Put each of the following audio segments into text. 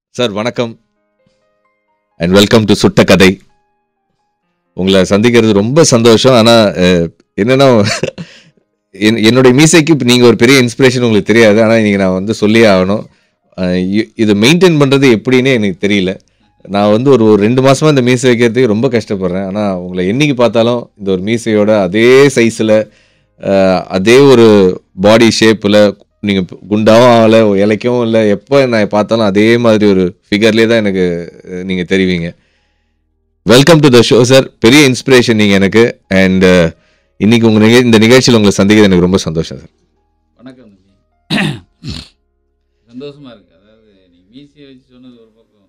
Sir வணக்கம் and welcome to சுட்ட கதை உங்களை சந்திக்கிறது ரொம்ப சந்தோஷம் ஆனால் என்னன்னா என் என்னுடைய மீசைக்கு இப்போ நீங்கள் ஒரு பெரிய இன்ஸ்பிரேஷன் உங்களுக்கு தெரியாது ஆனால் நீங்கள் நான் வந்து சொல்லியே ஆகணும் அஹ், இ- இது மெயின்டைன் பண்ணுறது எப்படின்னே எனக்கு தெரியல நான் வந்து ஒரு ஒரு ரெண்டு மாசமா இந்த மீசை வைக்கிறதுக்கு ரொம்ப கஷ்டப்படுறேன் ஆனால் உங்களை என்னைக்கு பார்த்தாலும் இந்த ஒரு மீசையோட அதே சைஸில் அதே ஒரு பாடி ஷேப்பில் நீங்கள் குண்டாவும் ஆகலை இலைக்கவும் இல்லை எப்போ நான் பார்த்தாலும் அதே மாதிரி ஒரு ஃபிகர்லேயே தான் எனக்கு நீங்கள் தெரிவிங்க welcome to the show sir பெரிய இன்ஸ்பிரேஷன் நீங்கள் எனக்கு அண்ட் இன்னைக்கு உங்கள் நிக இந்த நிகழ்ச்சியில் உங்களை சந்திக்கிறது எனக்கு ரொம்ப சந்தோஷம் சார் வணக்கம் தம்பி சந்தோஷமா இருக்கு அதாவது நீ மீசியை வச்சு சொன்னது ஒரு பக்கம்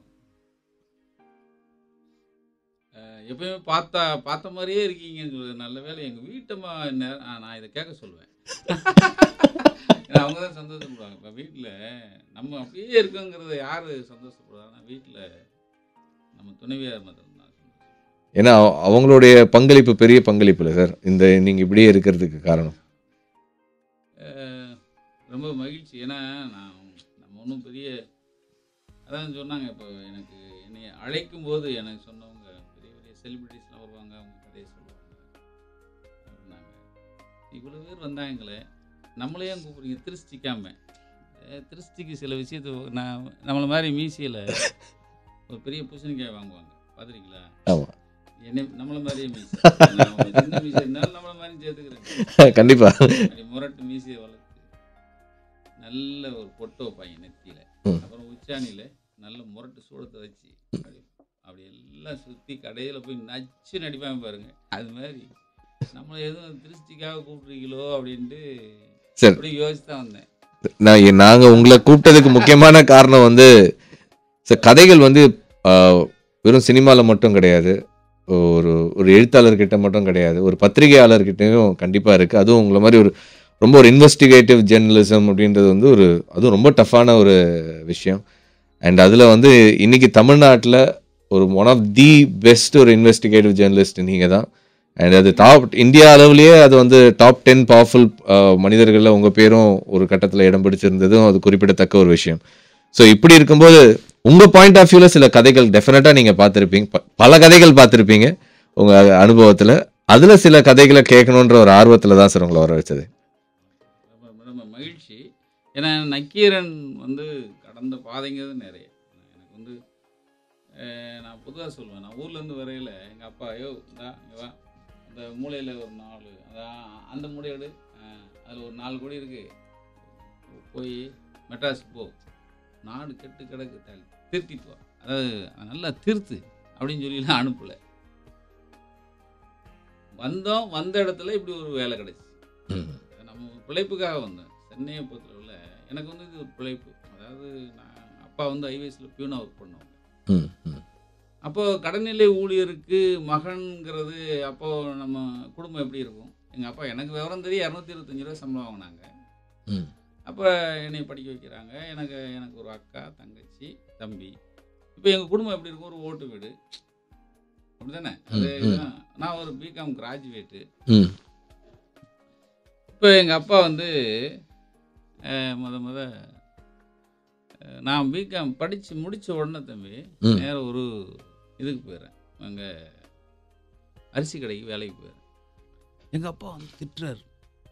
அஹ், எப்பயுமே பார்த்தா பார்த்த மாதிரியே இருக்கீங்கன்னு சொல்லுது நல்ல வேலை எங்கள் வீட்டம்மா நே- ஆ, நான் இதை கேட்க சொல்லுவேன் ஏன்னா அவங்க தான் சந்தோஷப்படுவாங்க இப்போ வீட்டில் நம்ம அப்படியே இருக்கோங்கிறத யார் சந்தோஷப்படுவாங்கன்னா வீட்டில் நம்ம துணைவியார் மாத்திரம் தான் ஏன்னா அவ- அவங்களுடைய பங்களிப்பு பெரிய பங்களிப்பு இல்லை சார் இந்த நீங்கள் இப்படியே இருக்கிறதுக்கு காரணம் அஹ் ரொம்ப மகிழ்ச்சி ஏன்னா நான் நம்ம ஒன்றும் பெரிய அதான் சொன்னாங்க இப்போ எனக்கு என்னை அழைக்கும் போது எனக்கு சொன்னவங்க பெரிய பெரிய செலிபிரிட்டிஸ்லாம் வருவாங்க அவங்க கதையை சொல்லுவாங்க அப்படின்னாங்க இவ்வளோ பேர் வந்தாங்களே நம்மளையே கூப்பிடுறீங்க திருஷ்டிக்காம அஹ் திருஷ்டிக்கு சில விஷயத்தை நான் நம்மளை மாதிரி மீசியில் ஒரு பெரிய பூசணிக்காய் வாங்குவாங்க பார்த்துருக்கீங்களா ஆமாம் என்னை நம்மளை மாதிரியே மீசி நான் ஒரு சின்ன மீசி இருந்தாலும் நம்மளை மாதிரி சேர்த்துக்கிறேன் கண்டிப்பாக அப்படி முரட்டு மீசையை வளர்த்து நல்ல ஒரு பொட்டு வைப்பாங்க நெத்தியில ம். அப்புறம் உச்சாணியில நல்ல முரட்டு சூடத்தை வச்சு அப்படி அப்படி எல்லாம் சுத்தி கடையில போய் நச்சு நடிப்பாங்க பாருங்க அது மாதிரி நம்மளை எதுவும் திருஷ்டிக்காக கூப்பிட்றீங்களோ அப்படின்ட்டு சரி. அப்படி யோசிச்சு தான் வந்தேன் நான் நாங்கள் உங்களை கூப்பிட்டதுக்கு முக்கியமான காரணம் வந்து சார் கதைகள் வந்து ஆஹ், வெறும் சினிமாவில் மட்டும் கிடையாது ஒரு ஒரு எழுத்தாளர்கிட்ட மட்டும் கிடையாது ஒரு பத்திரிகையாளர்கிட்டயும் கண்டிப்பாக இருக்குது அதுவும் உங்களை மாதிரி ஒரு ரொம்ப ஒரு இன்வெஸ்டிகேட்டிவ் ஜெர்னலிசம் அப்படின்றது வந்து ஒரு அதுவும் ரொம்ப டஃப்பான ஒரு விஷயம் அண்ட் அதில் வந்து இன்னைக்கு தமிழ்நாட்டில் ஒரு ஒன் ஆஃப் தி பெஸ்ட் ஒரு இன்வெஸ்டிகேட்டிவ் ஜேர்னலிஸ்ட் நீங்கள் தான் அண்ட் அது டாப் இந்தியா அளவுலேயே அது வந்து டாப் டென் பவர்ஃபுல் மனிதர்களில் உங்கள் பேரும் ஒரு கட்டத்தில் இடம் பிடிச்சிருந்ததும் அது குறிப்பிடத்தக்க ஒரு விஷயம் ஸோ இப்படி இருக்கும்போது உங்கள் பாயிண்ட் ஆஃப் வியூவில் சில கதைகள் டெஃபினட்டாக நீங்கள் பார்த்துருப்பீங்க ப- பல கதைகள் பார்த்துருப்பீங்க உங்கள் அனுபவத்தில் அதில் சில கதைகளை கேட்கணுன்ற ஒரு ஆர்வத்தில் தான் சார் உங்களை வர வச்சது ரொம்ப ரொம்ப மகிழ்ச்சி ஏன்னா நக்கீரன் வந்து கடந்த பாதைங்கிறது நிறைய எனக்கு வந்து அஹ், நான் பொதுவாக சொல்லுவேன் நான் ஊர்லேருந்து வரையில் எங்கள் அப்பா ஐயோ இந்தா இங்க வா அந்த மூலையில் ஒரு நாலு அதான் அந்த மூலையோடு அதில் ஒரு நாலு கோடி இருக்கு போய் மெட்ராஸ் போ நாடு கெட்டு கிடக்கு தள்ளி திருத்திட்டு வா அதாவது நல்லா திருத்து அப்படின்னு சொல்லிலாம் அனுப்பலை வந்தோம் வந்த இடத்துல இப்படி ஒரு வேலை கிடைச்சு நம்ம ஒரு பிழைப்புக்காக வந்தேன் சென்னையை பொறுத்தளவில் எனக்கு வந்து இது ஒரு பிழைப்பு அதாவது நான் அப்பா வந்து ஐவேஸில் பியூனாக ஒர்க் பண்ணுவாங்க ம், ம். அப்போ கடைநிலை ஊழியருக்கு மகன்கிறது அப்போ நம்ம குடும்பம் எப்படி இருக்கும் எங்கள் அப்பா எனக்கு விவரம் தெரியும் இரநூத்தி இருபத்தஞ்சி ரூபா சம்பளம் வாங்கினாங்க ம். அப்போ என்னை படிக்க வைக்கிறாங்க எனக்கு எனக்கு ஒரு அக்கா தங்கச்சி தம்பி இப்போ எங்கள் குடும்பம் எப்படி இருக்கும் ஒரு ஓட்டு வீடு அப்படி தானே அது ம், ம். தான். நான் ஒரு பிகாம் கிராஜுவேட்டு ம். இப்போ எங்கள் அப்பா வந்து அஹ், முத முத அஹ், நான் பிகாம் படித்து முடித்த உடனே தம்பி ம். நேர ஒரு இதுக்கு போயிடுறேன் அங்கே அரிசி கடைக்கு வேலைக்கு போயிடுறேன் எங்கள் அப்பா வந்து திட்டுறாரு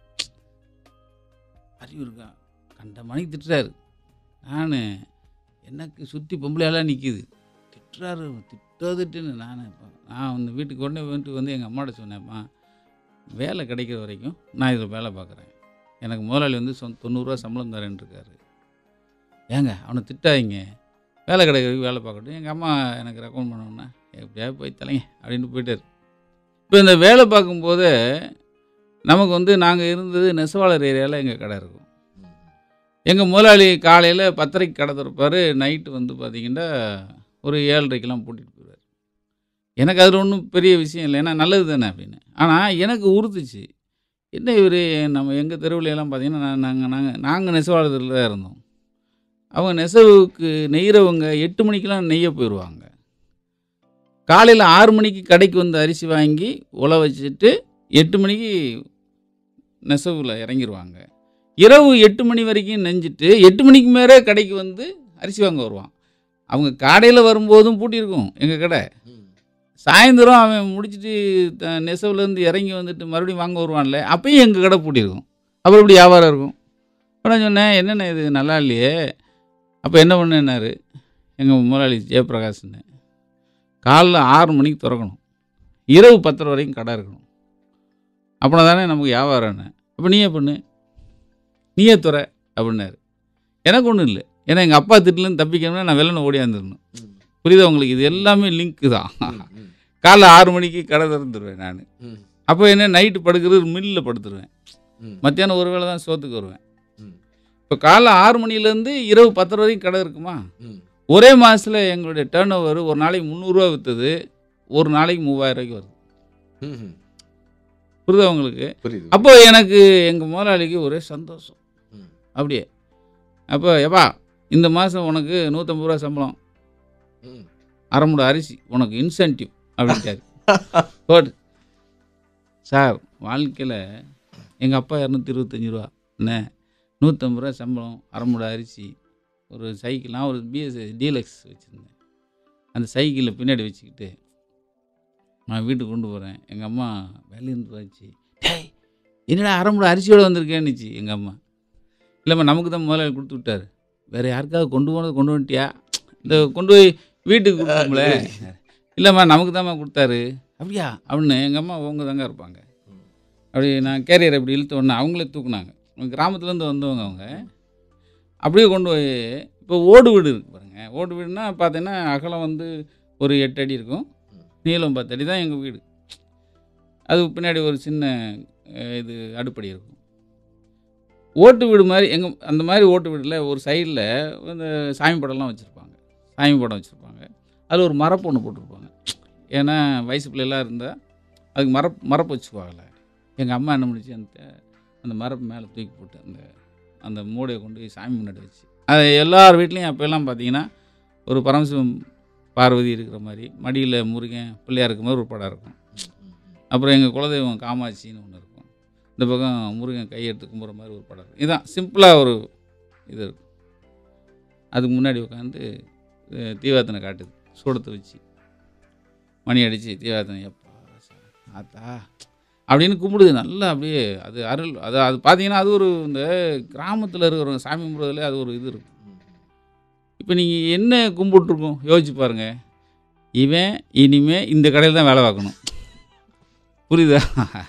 அறிவு இருக்கா கண்ட மணிக்கு திட்டுறாரு நான் எனக்கு சுற்றி பொம்பளையெல்லாம் நிற்கிது திட்டுறாரு திட்டோ திட்டுன்னு நான் நான் வந்து வீட்டுக்கு உடனே வீட்டுக்கு வந்து எங்கள் அம்மாட்ட சொன்னேன்ப்பா வேலை கிடைக்கிற வரைக்கும் நான் இதில் வேலை பார்க்குறேன் எனக்கு முதலாளி வந்து சொந்த தொண்ணூறுரூவா சம்பளம் தரேன்னு இருக்காரு ஏங்க அவனை திட்டாதீங்க வேலை கிடைக்கிற வரைக்கும் வேலை பார்க்கட்டும் எங்கள் அம்மா எனக்கு ரெக்கமெண்ட் பண்ணோன்னா எப்படியாவது போய் தலைங்க அப்படின்ட்டு போயிட்டார் இப்போ இந்த வேலை பார்க்கும்போது நமக்கு வந்து நாங்கள் இருந்தது நெசவாளர் ஏரியாவில் எங்கள் கடை இருக்கும் எங்கள் முதலாளி காலையில் பத்தரைக்கு கடை திறப்பார் நைட்டு வந்து பார்த்தீங்கன்னா ஒரு ஏழரைக்கெல்லாம் பூட்டிட்டு போயிடுவார் எனக்கு அதில் ஒன்றும் பெரிய விஷயம் இல்லை ஏன்னா நல்லது தானே அப்படின்னு ஆனால் எனக்கு உறுத்துச்சு என்ன இவர் நம்ம எங்கள் தெருவுல எல்லாம் பார்த்தீங்கன்னா நாங்கள் நாங்கள் நாங்கள் நெசவாளத்தில் தான் இருந்தோம் அவங்க நெசவுக்கு நெய்கிறவங்க எட்டு மணிக்கெலாம் நெய்ய போயிடுவாங்க காலையில் ஆறு மணிக்கு கடைக்கு வந்து அரிசி வாங்கி உழ வச்சுட்டு எட்டு மணிக்கு நெசவில் இறங்கிடுவாங்க இரவு எட்டு மணி வரைக்கும் நெஞ்சிட்டு எட்டு மணிக்கு மேலே கடைக்கு வந்து அரிசி வாங்க வருவான் அவங்க கடையில் வரும்போதும் பூட்டியிருக்கும் எங்கள் கடை சாயந்தரம் அவன் முடிச்சுட்டு த- நெசவுலேருந்து இறங்கி வந்துட்டு மறுபடியும் வாங்க வருவான்ல அப்பயும் எங்கள் கடை பூட்டியிருக்கும் அப்புறம் இப்படி வியாபாரம் இருக்கும் அப்ப நான் சொன்னேன் என்னென்ன இது நல்லா இல்லையே அப்போ என்ன பண்ணேன்னாரு எங்கள் முதலாளி ஜெயபிரகாஷ்னு காலைல ஆறு மணிக்கு திறக்கணும் இரவு பத்தரை வரைக்கும் கடை இருக்கணும் அப்படின்னா தானே நமக்கு வியாபாரம்னு அப்போ நீயே பண்ணு நீயே துறை அப்படின்னாரு எனக்கு ஒன்றும் இல்லை ஏன்னா எங்கள் அப்பா திட்டுலேருந்து தப்பிக்கணும்னா நான் வெள்ளனை ஓடியாந்துடணும் புரியுதா உங்களுக்கு இது எல்லாமே லிங்க்கு தான் காலைல ஆறு மணிக்கு கடை திறந்துருவேன் நான் அப்போ என்ன நைட்டு படுக்கிறது மில்லில் படுத்துருவேன் மத்தியானம் ஒரு வேளை தான் சோத்துக்கு வருவேன் இப்போ காலைல ஆறு மணிலேருந்து இரவு பத்தரை வரைக்கும் கடை இருக்குமா ஒரே மாதத்தில் எங்களுடைய டேர்ன் ஓவர் ஒரு நாளைக்கு முந்நூறுரூவா விற்றுது ஒரு நாளைக்கு மூவாயிரம் ரூபாய்க்கு வருது புரியுதா உங்களுக்கு புரியுது அப்போ எனக்கு எங்கள் முதலாளிக்கு ஒரே சந்தோஷம் ம். அப்படியே அப்போ எப்பா இந்த மாதம் உனக்கு நூற்றம்பது ரூபா சம்பளம் ம். அரை மூட அரிசி உனக்கு இன்சென்டிவ் அப்படின்ட்டாரு போட்டு சார் வாழ்க்கையில் எங்கள் அப்பா இரநூத்தி இருபத்தஞ்சி ரூபா என்ன நூற்றம்பது ரூபா சம்பளம் அரை மூட அரிசி ஒரு சைக்கிள் நான் ஒரு பிஎஸ் டீலக்ஸ் வச்சுருந்தேன் அந்த சைக்கிளில் பின்னாடி வச்சுக்கிட்டு நான் வீட்டுக்கு கொண்டு போகிறேன் எங்கள் அம்மா வேலையிருந்து போச்சு டேய் என்னடா அரை மூட அரிசியோடு வந்திருக்கேன்னுச்சு எங்கள் அம்மா இல்லைம்மா நமக்கு தான் முதலாளி கொடுத்து விட்டாரு வேறு யாருக்காவது கொண்டு போனது கொண்டு வந்துட்டியா இந்த கொண்டு போய் வீட்டுக்கு கொடுப்போம்ல இல்லைம்மா நமக்கு தான்மா கொடுத்தாரு அப்படியா அப்படின்னு எங்கள் அம்மா அவங்க தாங்க இருப்பாங்க அப்படி நான் கேரியர் இப்படி இழுத்த உடனே அவங்களே தூக்குனாங்க கிராமத்துலேருந்து வந்தவங்க அவங்க அப்படியே கொண்டு போய் இப்போ ஓடு வீடு இருக்கு பாருங்க ஓடு வீடுனா பார்த்தீங்கன்னா அகலம் வந்து ஒரு எட்டு அடி இருக்கும் நீளம் பத்து அடி தான் எங்கள் வீடு அது பின்னாடி ஒரு சின்ன அஹ், இது அடுப்படி இருக்கும் ஓட்டு வீடு மாதிரி எங்கள் அந்த மாதிரி ஓட்டு வீட்டில் ஒரு சைடில் இந்த சாமி படம்லாம் வச்சுருப்பாங்க சாமி படம் வச்சுருப்பாங்க அதில் ஒரு மரப்பு ஒன்று போட்டிருப்பாங்க ஏன்னா வயசு பிள்ளைலாம் இருந்தால் அதுக்கு மரப் மரப்பு வச்சுக்குவாங்கல்ல எங்கள் அம்மா என்ன பண்ணிச்சு அந்த அந்த மரப்பு மேலே தூக்கி போட்டு அந்த அந்த மூடையை கொண்டு போய் சாமி முன்னாடி வச்சு அது எல்லார் வீட்லேயும் அப்போல்லாம் பார்த்தீங்கன்னா ஒரு பரமசிவம் பார்வதி இருக்கிற மாதிரி மடியில் முருகன் பிள்ளையார் இருக்கிற மாதிரி ஒரு படம் இருக்கும் அப்புறம் எங்கள் குலதெய்வம் காமாட்சின்னு ஒன்று இருக்கும் இந்த பக்கம் முருகன் கையெடுத்து கும்புற மாதிரி ஒரு படம் இருக்கும் இதுதான் சிம்பிளாக ஒரு இது இருக்கும் அதுக்கு முன்னாடி உட்காந்து தீவாத்தனை காட்டுது சூடத்தை வச்சு மணி அடித்து தீவாத்தனை எப்பா ஆத்தா அப்படின்னு கும்பிடுது நல்லா அப்படியே அது அருள் அது அது பார்த்தீங்கன்னா அது ஒரு இந்த கிராமத்தில் இருக்கிறவங்க சாமி கும்பிட்றதுல அது ஒரு இது இருக்கும் இப்போ நீங்கள் என்ன கும்பிட்ருக்கோம் யோசிச்சு பாருங்க இவன் இனிமே இந்த கடையில் தான் வேலை பார்க்கணும் புரியுதா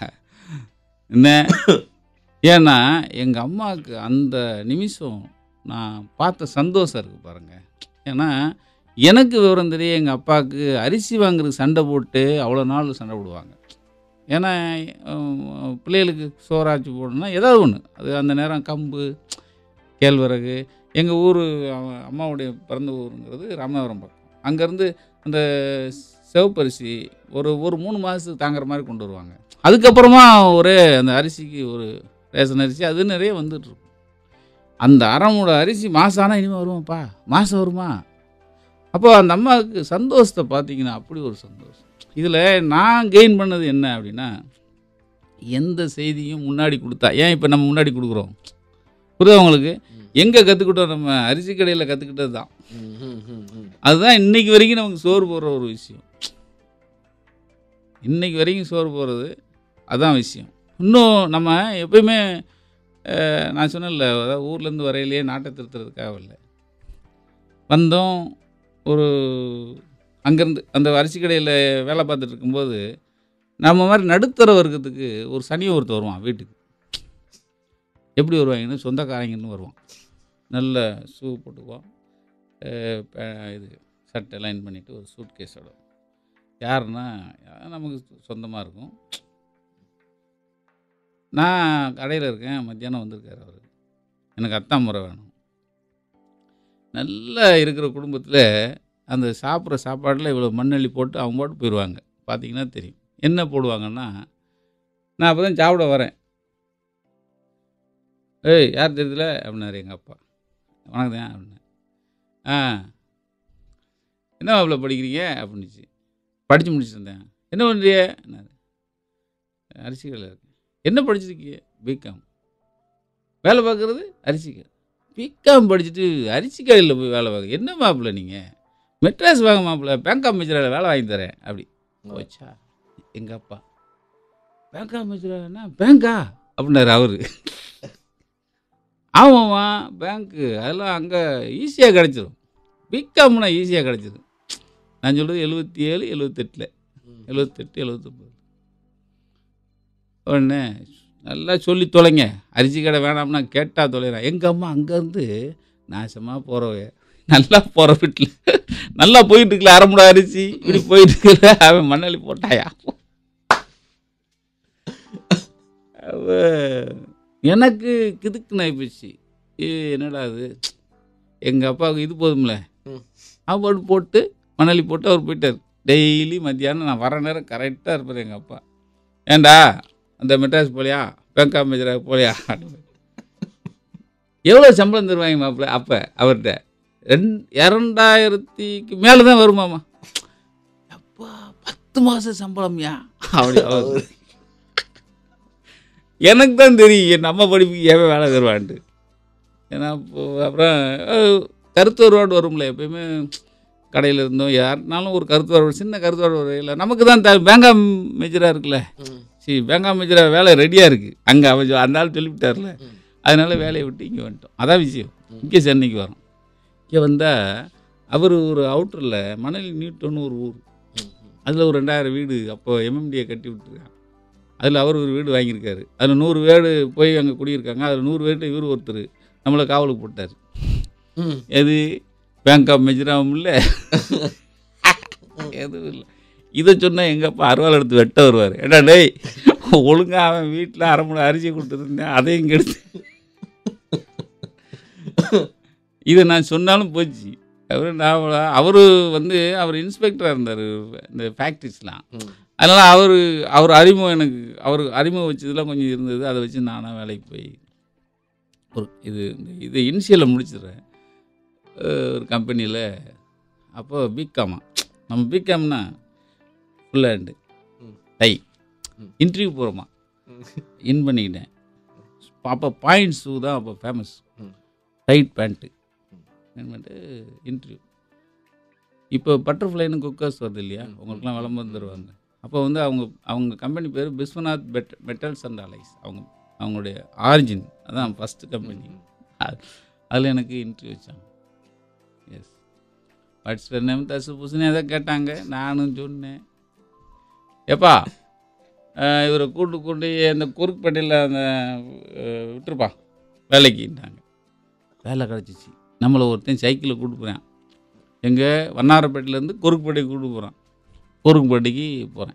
என்ன ஏன்னா எங்கள் அம்மாவுக்கு அந்த நிமிஷம் நான் பார்த்த சந்தோஷம் இருக்குது பாருங்க ஏன்னா எனக்கு விவரம் தெரிய எங்கள் அப்பாவுக்கு அரிசி வாங்குறதுக்கு சண்டை போட்டு அவ்வளோ நாள் சண்டை போடுவாங்க ஏன்னா அஹ், பிள்ளைகளுக்கு சோறாச்சு போடணும்னா ஏதாவது ஒன்று அது அந்த நேரம் கம்பு கேழ்வரகு எங்கள் ஊர் அம்மாவுடைய பிறந்த ஊருங்கிறது ராமநாதபுரம் பக்கம் அங்கேருந்து அந்த சிவப்பரிசி ஒரு ஒரு மூணு மாதத்துக்கு தாங்குற மாதிரி கொண்டு வருவாங்க அதுக்கப்புறமா ஒரே அந்த அரிசிக்கு ஒரு ரேஷன் அரிசி அது நிறைய வந்துட்டு இருக்கும் அந்த அரைமூட அரிசி மாதம் ஆனால் இனிமேல் வருமாப்பா மாதம் வருமா அப்போ அந்த அம்மாவுக்கு சந்தோஷத்தை பார்த்தீங்கன்னா அப்படி ஒரு சந்தோஷம் இதில் நான் கெயின் பண்ணது என்ன அப்படின்னா எந்த செய்தியும் முன்னாடி கொடுத்தா ஏன் இப்போ நம்ம முன்னாடி கொடுக்குறோம் புரியுதா உங்களுக்கு எங்கே கற்றுக்கிட்டோம் நம்ம அரிசி கடையில் கற்றுக்கிட்டது தான் அதுதான் இன்னைக்கு வரைக்கும் நமக்கு சோறு போடுற ஒரு விஷயம் இன்னைக்கு வரைக்கும் சோறு போடுறது அதான் விஷயம் இன்னும் நம்ம எப்பயுமே அஹ், நான் சொன்னேன்ல அதாவது ஊர்லேருந்து வரையிலேயே நாட்டை திருத்துறதுக்காக இல்லை வந்தோம் ஒரு அங்கேருந்து அந்த அரிசி கடையில் வேலை பார்த்துட்டு இருக்கும்போது நம்ம மாதிரி நடுத்தர வர்க்கத்துக்கு ஒரு சனி ஒருத்தர் வருவான் வீட்டுக்கு எப்படி வருவாங்கன்னு சொந்தக்காரங்கன்னு வருவான் நல்ல ஷூ போட்டுக்குவான் அஹ் பே- இது சட்டை லைன் பண்ணிவிட்டு ஒரு சூட் கேஸோட யாருன்னா யார் நமக்கு சொந்தமாக இருக்கும் நான் கடையில் இருக்கேன் மத்தியானம் வந்திருக்காரு அவர் எனக்கு அத்தான் முறை வேணும் நல்லா இருக்கிற குடும்பத்தில் அந்த சாப்பிட்ற சாப்பாட்டில் இவ்வளோ மண்ணள்ளி போட்டு அவங்க போட்டு போயிடுவாங்க பார்த்தீங்கன்னா தெரியும் என்ன போடுவாங்கன்னா நான் அப்போ தான் சாப்பிட வரேன் ஏய் யார் தெரியுதுல அப்படின்னாரு எங்கள் அப்பா வணக்கம் தான் அப்படின்னேன் ஆ என்ன மாப்பிள்ள படிக்கிறீங்க அப்படின்னுச்சு படித்து முடிச்சிருந்தேன் என்ன பண்ணுறிய அரிசி கடையில் இருக்கேன் என்ன படிச்சிருக்கீங்க பிகாம் வேலை பார்க்குறது அரிசி கடை பிகாம் படிச்சுட்டு அரிசி கடையில் போய் வேலை பார்க்க என்ன மாப்பிள்ள நீங்கள் மெட்ராஸ் வாங்க மாப்பிள்ள பேங்க் ஆஃப் மெஜராவில் வேலை வாங்கி தரேன் அப்படி போச்சா எங்கள் அப்பா பேங்க் ஆஃப் மெஜரானா பேங்கா அப்படின்னாரு அவரு ஆமாம்மா பேங்க்கு அதெல்லாம் அங்கே ஈஸியாக கிடச்சிரும் பிகாம்னா ஈஸியாக கிடச்சிரும் நான் சொல்கிறது எழுபத்தி ஏழு எழுபத்தெட்டில் எழுபத்தெட்டு எழுபத்தொம்பது உடனே நல்லா சொல்லி தொலைங்க அரிசி கடை வேணாம்னா கேட்டால் தொலைகிறேன் எங்கள் அம்மா அங்கேருந்து நாசமாக போகிறவ நல்லா போகிற வீட்டில் நல்லா போயிட்டு இருக்கல அரைமுடா அரிசி இப்படி போயிட்டு இருக்கல அவன் மண்ணாளி போட்டாயா அவ எனக்கு கிதுக்கு நாய்ப்போச்சு ஏ என்னடா அது எங்கள் அப்பாவுக்கு இது போதும்ல ம். சாப்பாடு போட்டு மணலி போட்டு அவர் போயிட்டார் டெய்லி மத்தியானம் நான் வர நேரம் கரெக்டாக இருப்பார் எங்கள் அப்பா ஏண்டா அந்த மெட்ராஸ் போலியா பேங்கா மெஜரா போலியா எவ்வளோ சம்பளம் தருவாங்க மாப்பிள்ள அப்போ அவர்கிட்ட ரெண் இரண்டாயிரத்திக்கு மேலே தான் வருமாமா அப்பா பத்து மாதம் சம்பளம்யா அப்படி அவர் எனக்கு தான் தெரியும் நம்ம படிப்புக்கு ஏன் வேலை தருவான்ட்டு ஏன்னா இப்போ அப்புறம் அஹ், கருத்து வருவாடு வரும்ல எப்பயுமே கடையில் இருந்தோம் யாருனாலும் ஒரு கருத்து வருவாடு சின்ன கருத்து வருவாடு வரையில நமக்கு தான் த பேங்கா மேஜராக இருக்குல்ல சரி பேங்கா மேஜரா வேலை ரெடியாக இருக்குது அங்கே அவன் சொ- அந்த ஆள் சொல்லிவிட்டார்ல ம். அதனால வேலையை விட்டு இங்கே வந்துட்டோம் அதான் விஷயம் இங்கே சென்னைக்கு வரோம் இங்கே வந்தால் அவர் ஒரு அவுட்டரில் மணலி நியூட்டன்னு ஒரு ஊர் அதில் ஒரு ரெண்டாயிரம் வீடு அப்போ எம்எம்டியை கட்டி விட்டுருக்காங்க அதில் அவர் ஒரு வீடு வாங்கியிருக்காரு அதில் நூறு வீடு போய் அங்கே குடியிருக்காங்க அதில் நூறு வீடு இவர் ஒருத்தர் நம்மளை காவலுக்கு போட்டார் எது பேங்க் ஆஃப் மெஜராவும் இல்லை எதுவும் இல்லை இதை சொன்னால் எங்கள் அப்பா அருவாள் எடுத்து வெட்ட வருவார் ஏடா டேய் ஒழுங்கா அவன் வீட்டில் அரை மணி அரிசி கொடுத்துருந்தேன் அதையும் கெடுத்து இதை நான் சொன்னாலும் போச்சு அவர் நான் அவர் வந்து அவர் இன்ஸ்பெக்டராக இருந்தார் இந்த ஃபேக்ட்ரிஸ்லாம் அதனால் அவர் அவர் அறிமுகம் எனக்கு அவர் அறிமுகம் வச்சதெல்லாம் கொஞ்சம் இருந்தது அதை வச்சு நானாக வேலைக்கு போய் ஒரு இது இந்த இது இனிஷியலில் முடிச்சிடுறேன் அஹ் ஒரு கம்பெனியில் அப்போ பிகாமா நம்ம பிகாம்னா ஃபுல் ஹேண்டு ம். டை ம். இன்டர்வியூ போகிறோமா இன் பண்ணிக்கிட்டேன் அப்போ பாயிண்ட் ஷூ தான் அப்போ ஃபேமஸ் ம். டைட் பேண்ட்டு ம். இன் பண்ணிட்டு இன்டர்வியூ இப்போ பட்டர்ஃப்ளைன்னு குக்கர்ஸ் வருது இல்லையா ம். உங்களுக்குலாம் விளம்பரம் தருவாங்க அப்போ வந்து அவங்க அவங்க கம்பெனி பேர் பிஸ்வநாத் பெட் மெட்டல்ஸ் அண்ட் அலைஸ் அவங்க அவங்களுடைய ஆரிஜின் அதான் ஃபஸ்ட்டு கம்பெனி அதில் எனக்கு இன்டர்வியூ வச்சாங்க எஸ் வாட்ஸ் பேர் நேம் தசு புசுன்னு எதை கேட்டாங்க நானும் சொன்னேன் ஏப்பா அஹ், இவரை கூட்டு கொண்டு அந்த குறுக்குப்பேட்டையில் அந்த அஹ், விட்டுருப்பா வேலைக்குன்ட்டாங்க வேலை கிடச்சிச்சு நம்மளை ஒருத்தன் சைக்கிளில் கூட்டு போகிறேன் எங்கே வண்ணாரப்பேட்டையிலேருந்து குறுக்குப்பேட்டைக்கு கூட்டு போகிறான் குறுக்குப்பேட்டைக்கு போகிறேன்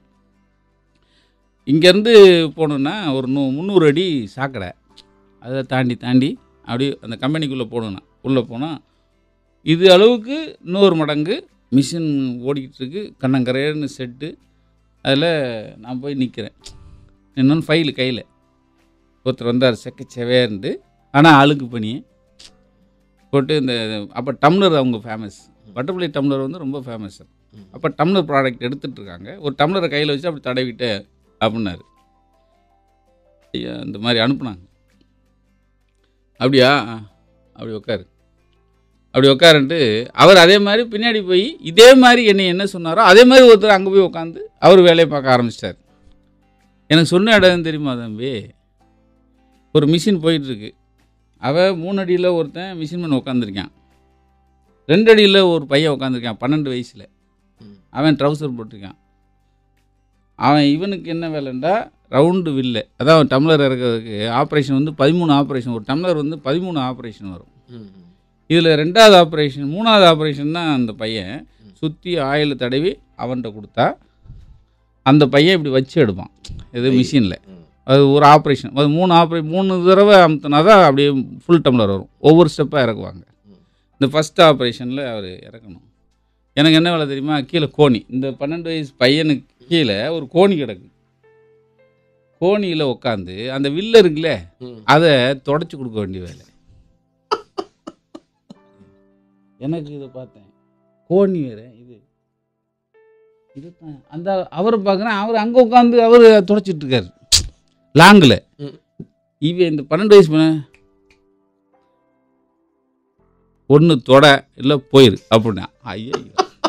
இங்கேருந்து போகணுன்னா ஒரு நூ முந்நூறு அடி சாக்கடை அதை தாண்டி தாண்டி அப்படியே அந்த கம்பெனிக்குள்ளே போகணுன்னா உள்ளே போனால் இது அளவுக்கு இன்னொரு மடங்கு மிஷின் ஓடிக்கிட்டு இருக்கு கண்ணங்கரையன்னு செட்டு அதில் நான் போய் நிற்கிறேன் இன்னொன்று ஃபைலு கையில் ஒருத்தர் வந்தார் செக்க செவேர்ந்து ஆனால் அழுக்கு பணி போட்டு இந்த அப்போ டம்ளர் அவங்க ஃபேமஸ் பட்டர்ஃப்ளை டம்ளர் வந்து ரொம்ப ஃபேமஸ் அப்போ டம்ளர் ப்ராடக்ட் எடுத்துட்டு இருக்காங்க ஒரு டம்ளரை கையில் வச்சு அப்படி தடவிட்டு அப்படின்னாரு ஐயா இந்த மாதிரி அனுப்புனாங்க அப்படியா ஆ, அப்படி உட்காரு அப்படி உட்காருன்ட்டு அவர் அதே மாதிரி பின்னாடி போய் இதே மாதிரி என்னை என்ன சொன்னாரோ அதே மாதிரி ஒருத்தர் அங்கே போய் உட்காந்து அவர் வேலையை பார்க்க ஆரம்பிச்சிட்டார் எனக்கு சொன்ன இடம் தெரியுமா தம்பி ஒரு மிஷின் போயிட்டுருக்கு அவன் மூணு அடியில் ஒருத்தன் மிஷின் மேன் உட்காந்துருக்கான் ரெண்டு அடியில் ஒரு பையன் உட்காந்துருக்கான் பன்னெண்டு வயசில் அவன் ட்ரௌசர் போட்டிருக்கான் அவன் இவனுக்கு என்ன வேலைண்டா ரவுண்டு வில்லு அதான் டம்ளர் இறக்கிறதுக்கு ஆப்ரேஷன் வந்து பதிமூணு ஆப்ரேஷன் ஒரு டம்ளர் வந்து பதிமூணு ஆப்ரேஷன் வரும் இதில் ரெண்டாவது ஆப்ரேஷன் மூணாவது ஆப்ரேஷன் தான் அந்த பையன் சுற்றி ஆயில் தடவி அவன்கிட்ட கொடுத்தா அந்த பையன் இப்படி வச்சு எடுப்பான் இது மிஷினில் அது ஒரு ஆப்ரேஷன் அது மூணு ஆப்ரே மூணு தடவை அமுத்தினா தான் அப்படியே ஃபுல் டம்ளர் வரும் ஒவ்வொரு ஸ்டெப்பாக இறக்குவாங்க இந்த ஃபஸ்ட் ஆப்ரேஷனில் அவர் இறக்கணும் எனக்கு என்ன வேலை தெரியுமா கீழே கோணி இந்த பன்னெண்டு வயசு பையனுக்கு கீழே ஒரு கோணி கிடக்கு கோணியில் உட்காந்து அந்த வில்ல இருக்குல்ல அதை தொடச்சி கொடுக்க வேண்டிய வேலை எனக்கு இதை பார்த்தேன் கோணி வேற இது இதுதான் அந்த அவரை பார்க்குறேன் அவர் அங்கே உட்காந்து அவர் தொடச்சிட்டு இருக்காரு லாங்கில் ம். இவன் இந்த பன்னெண்டு வயசு பையன் ஒன்று தொட இல்லை போயிரு அப்படின்னா ஐயோ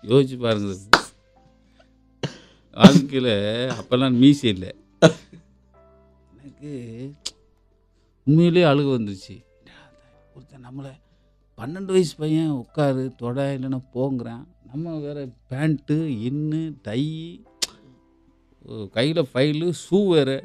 யோசிச்சு பாருங்க வாழ்க்கையில் அப்போல்லாம் மீசி இல்லை எனக்கு உண்மையிலேயே அழுக வந்துச்சு ஒருத்தன் நம்மளை பன்னெண்டு வயசு பையன் உட்காரு தொட இல்லைன்னா போங்கிறான் நம்ம வேற பேண்ட்டு இன்னு டை கையில் ஃபைலு ஷூ வேறு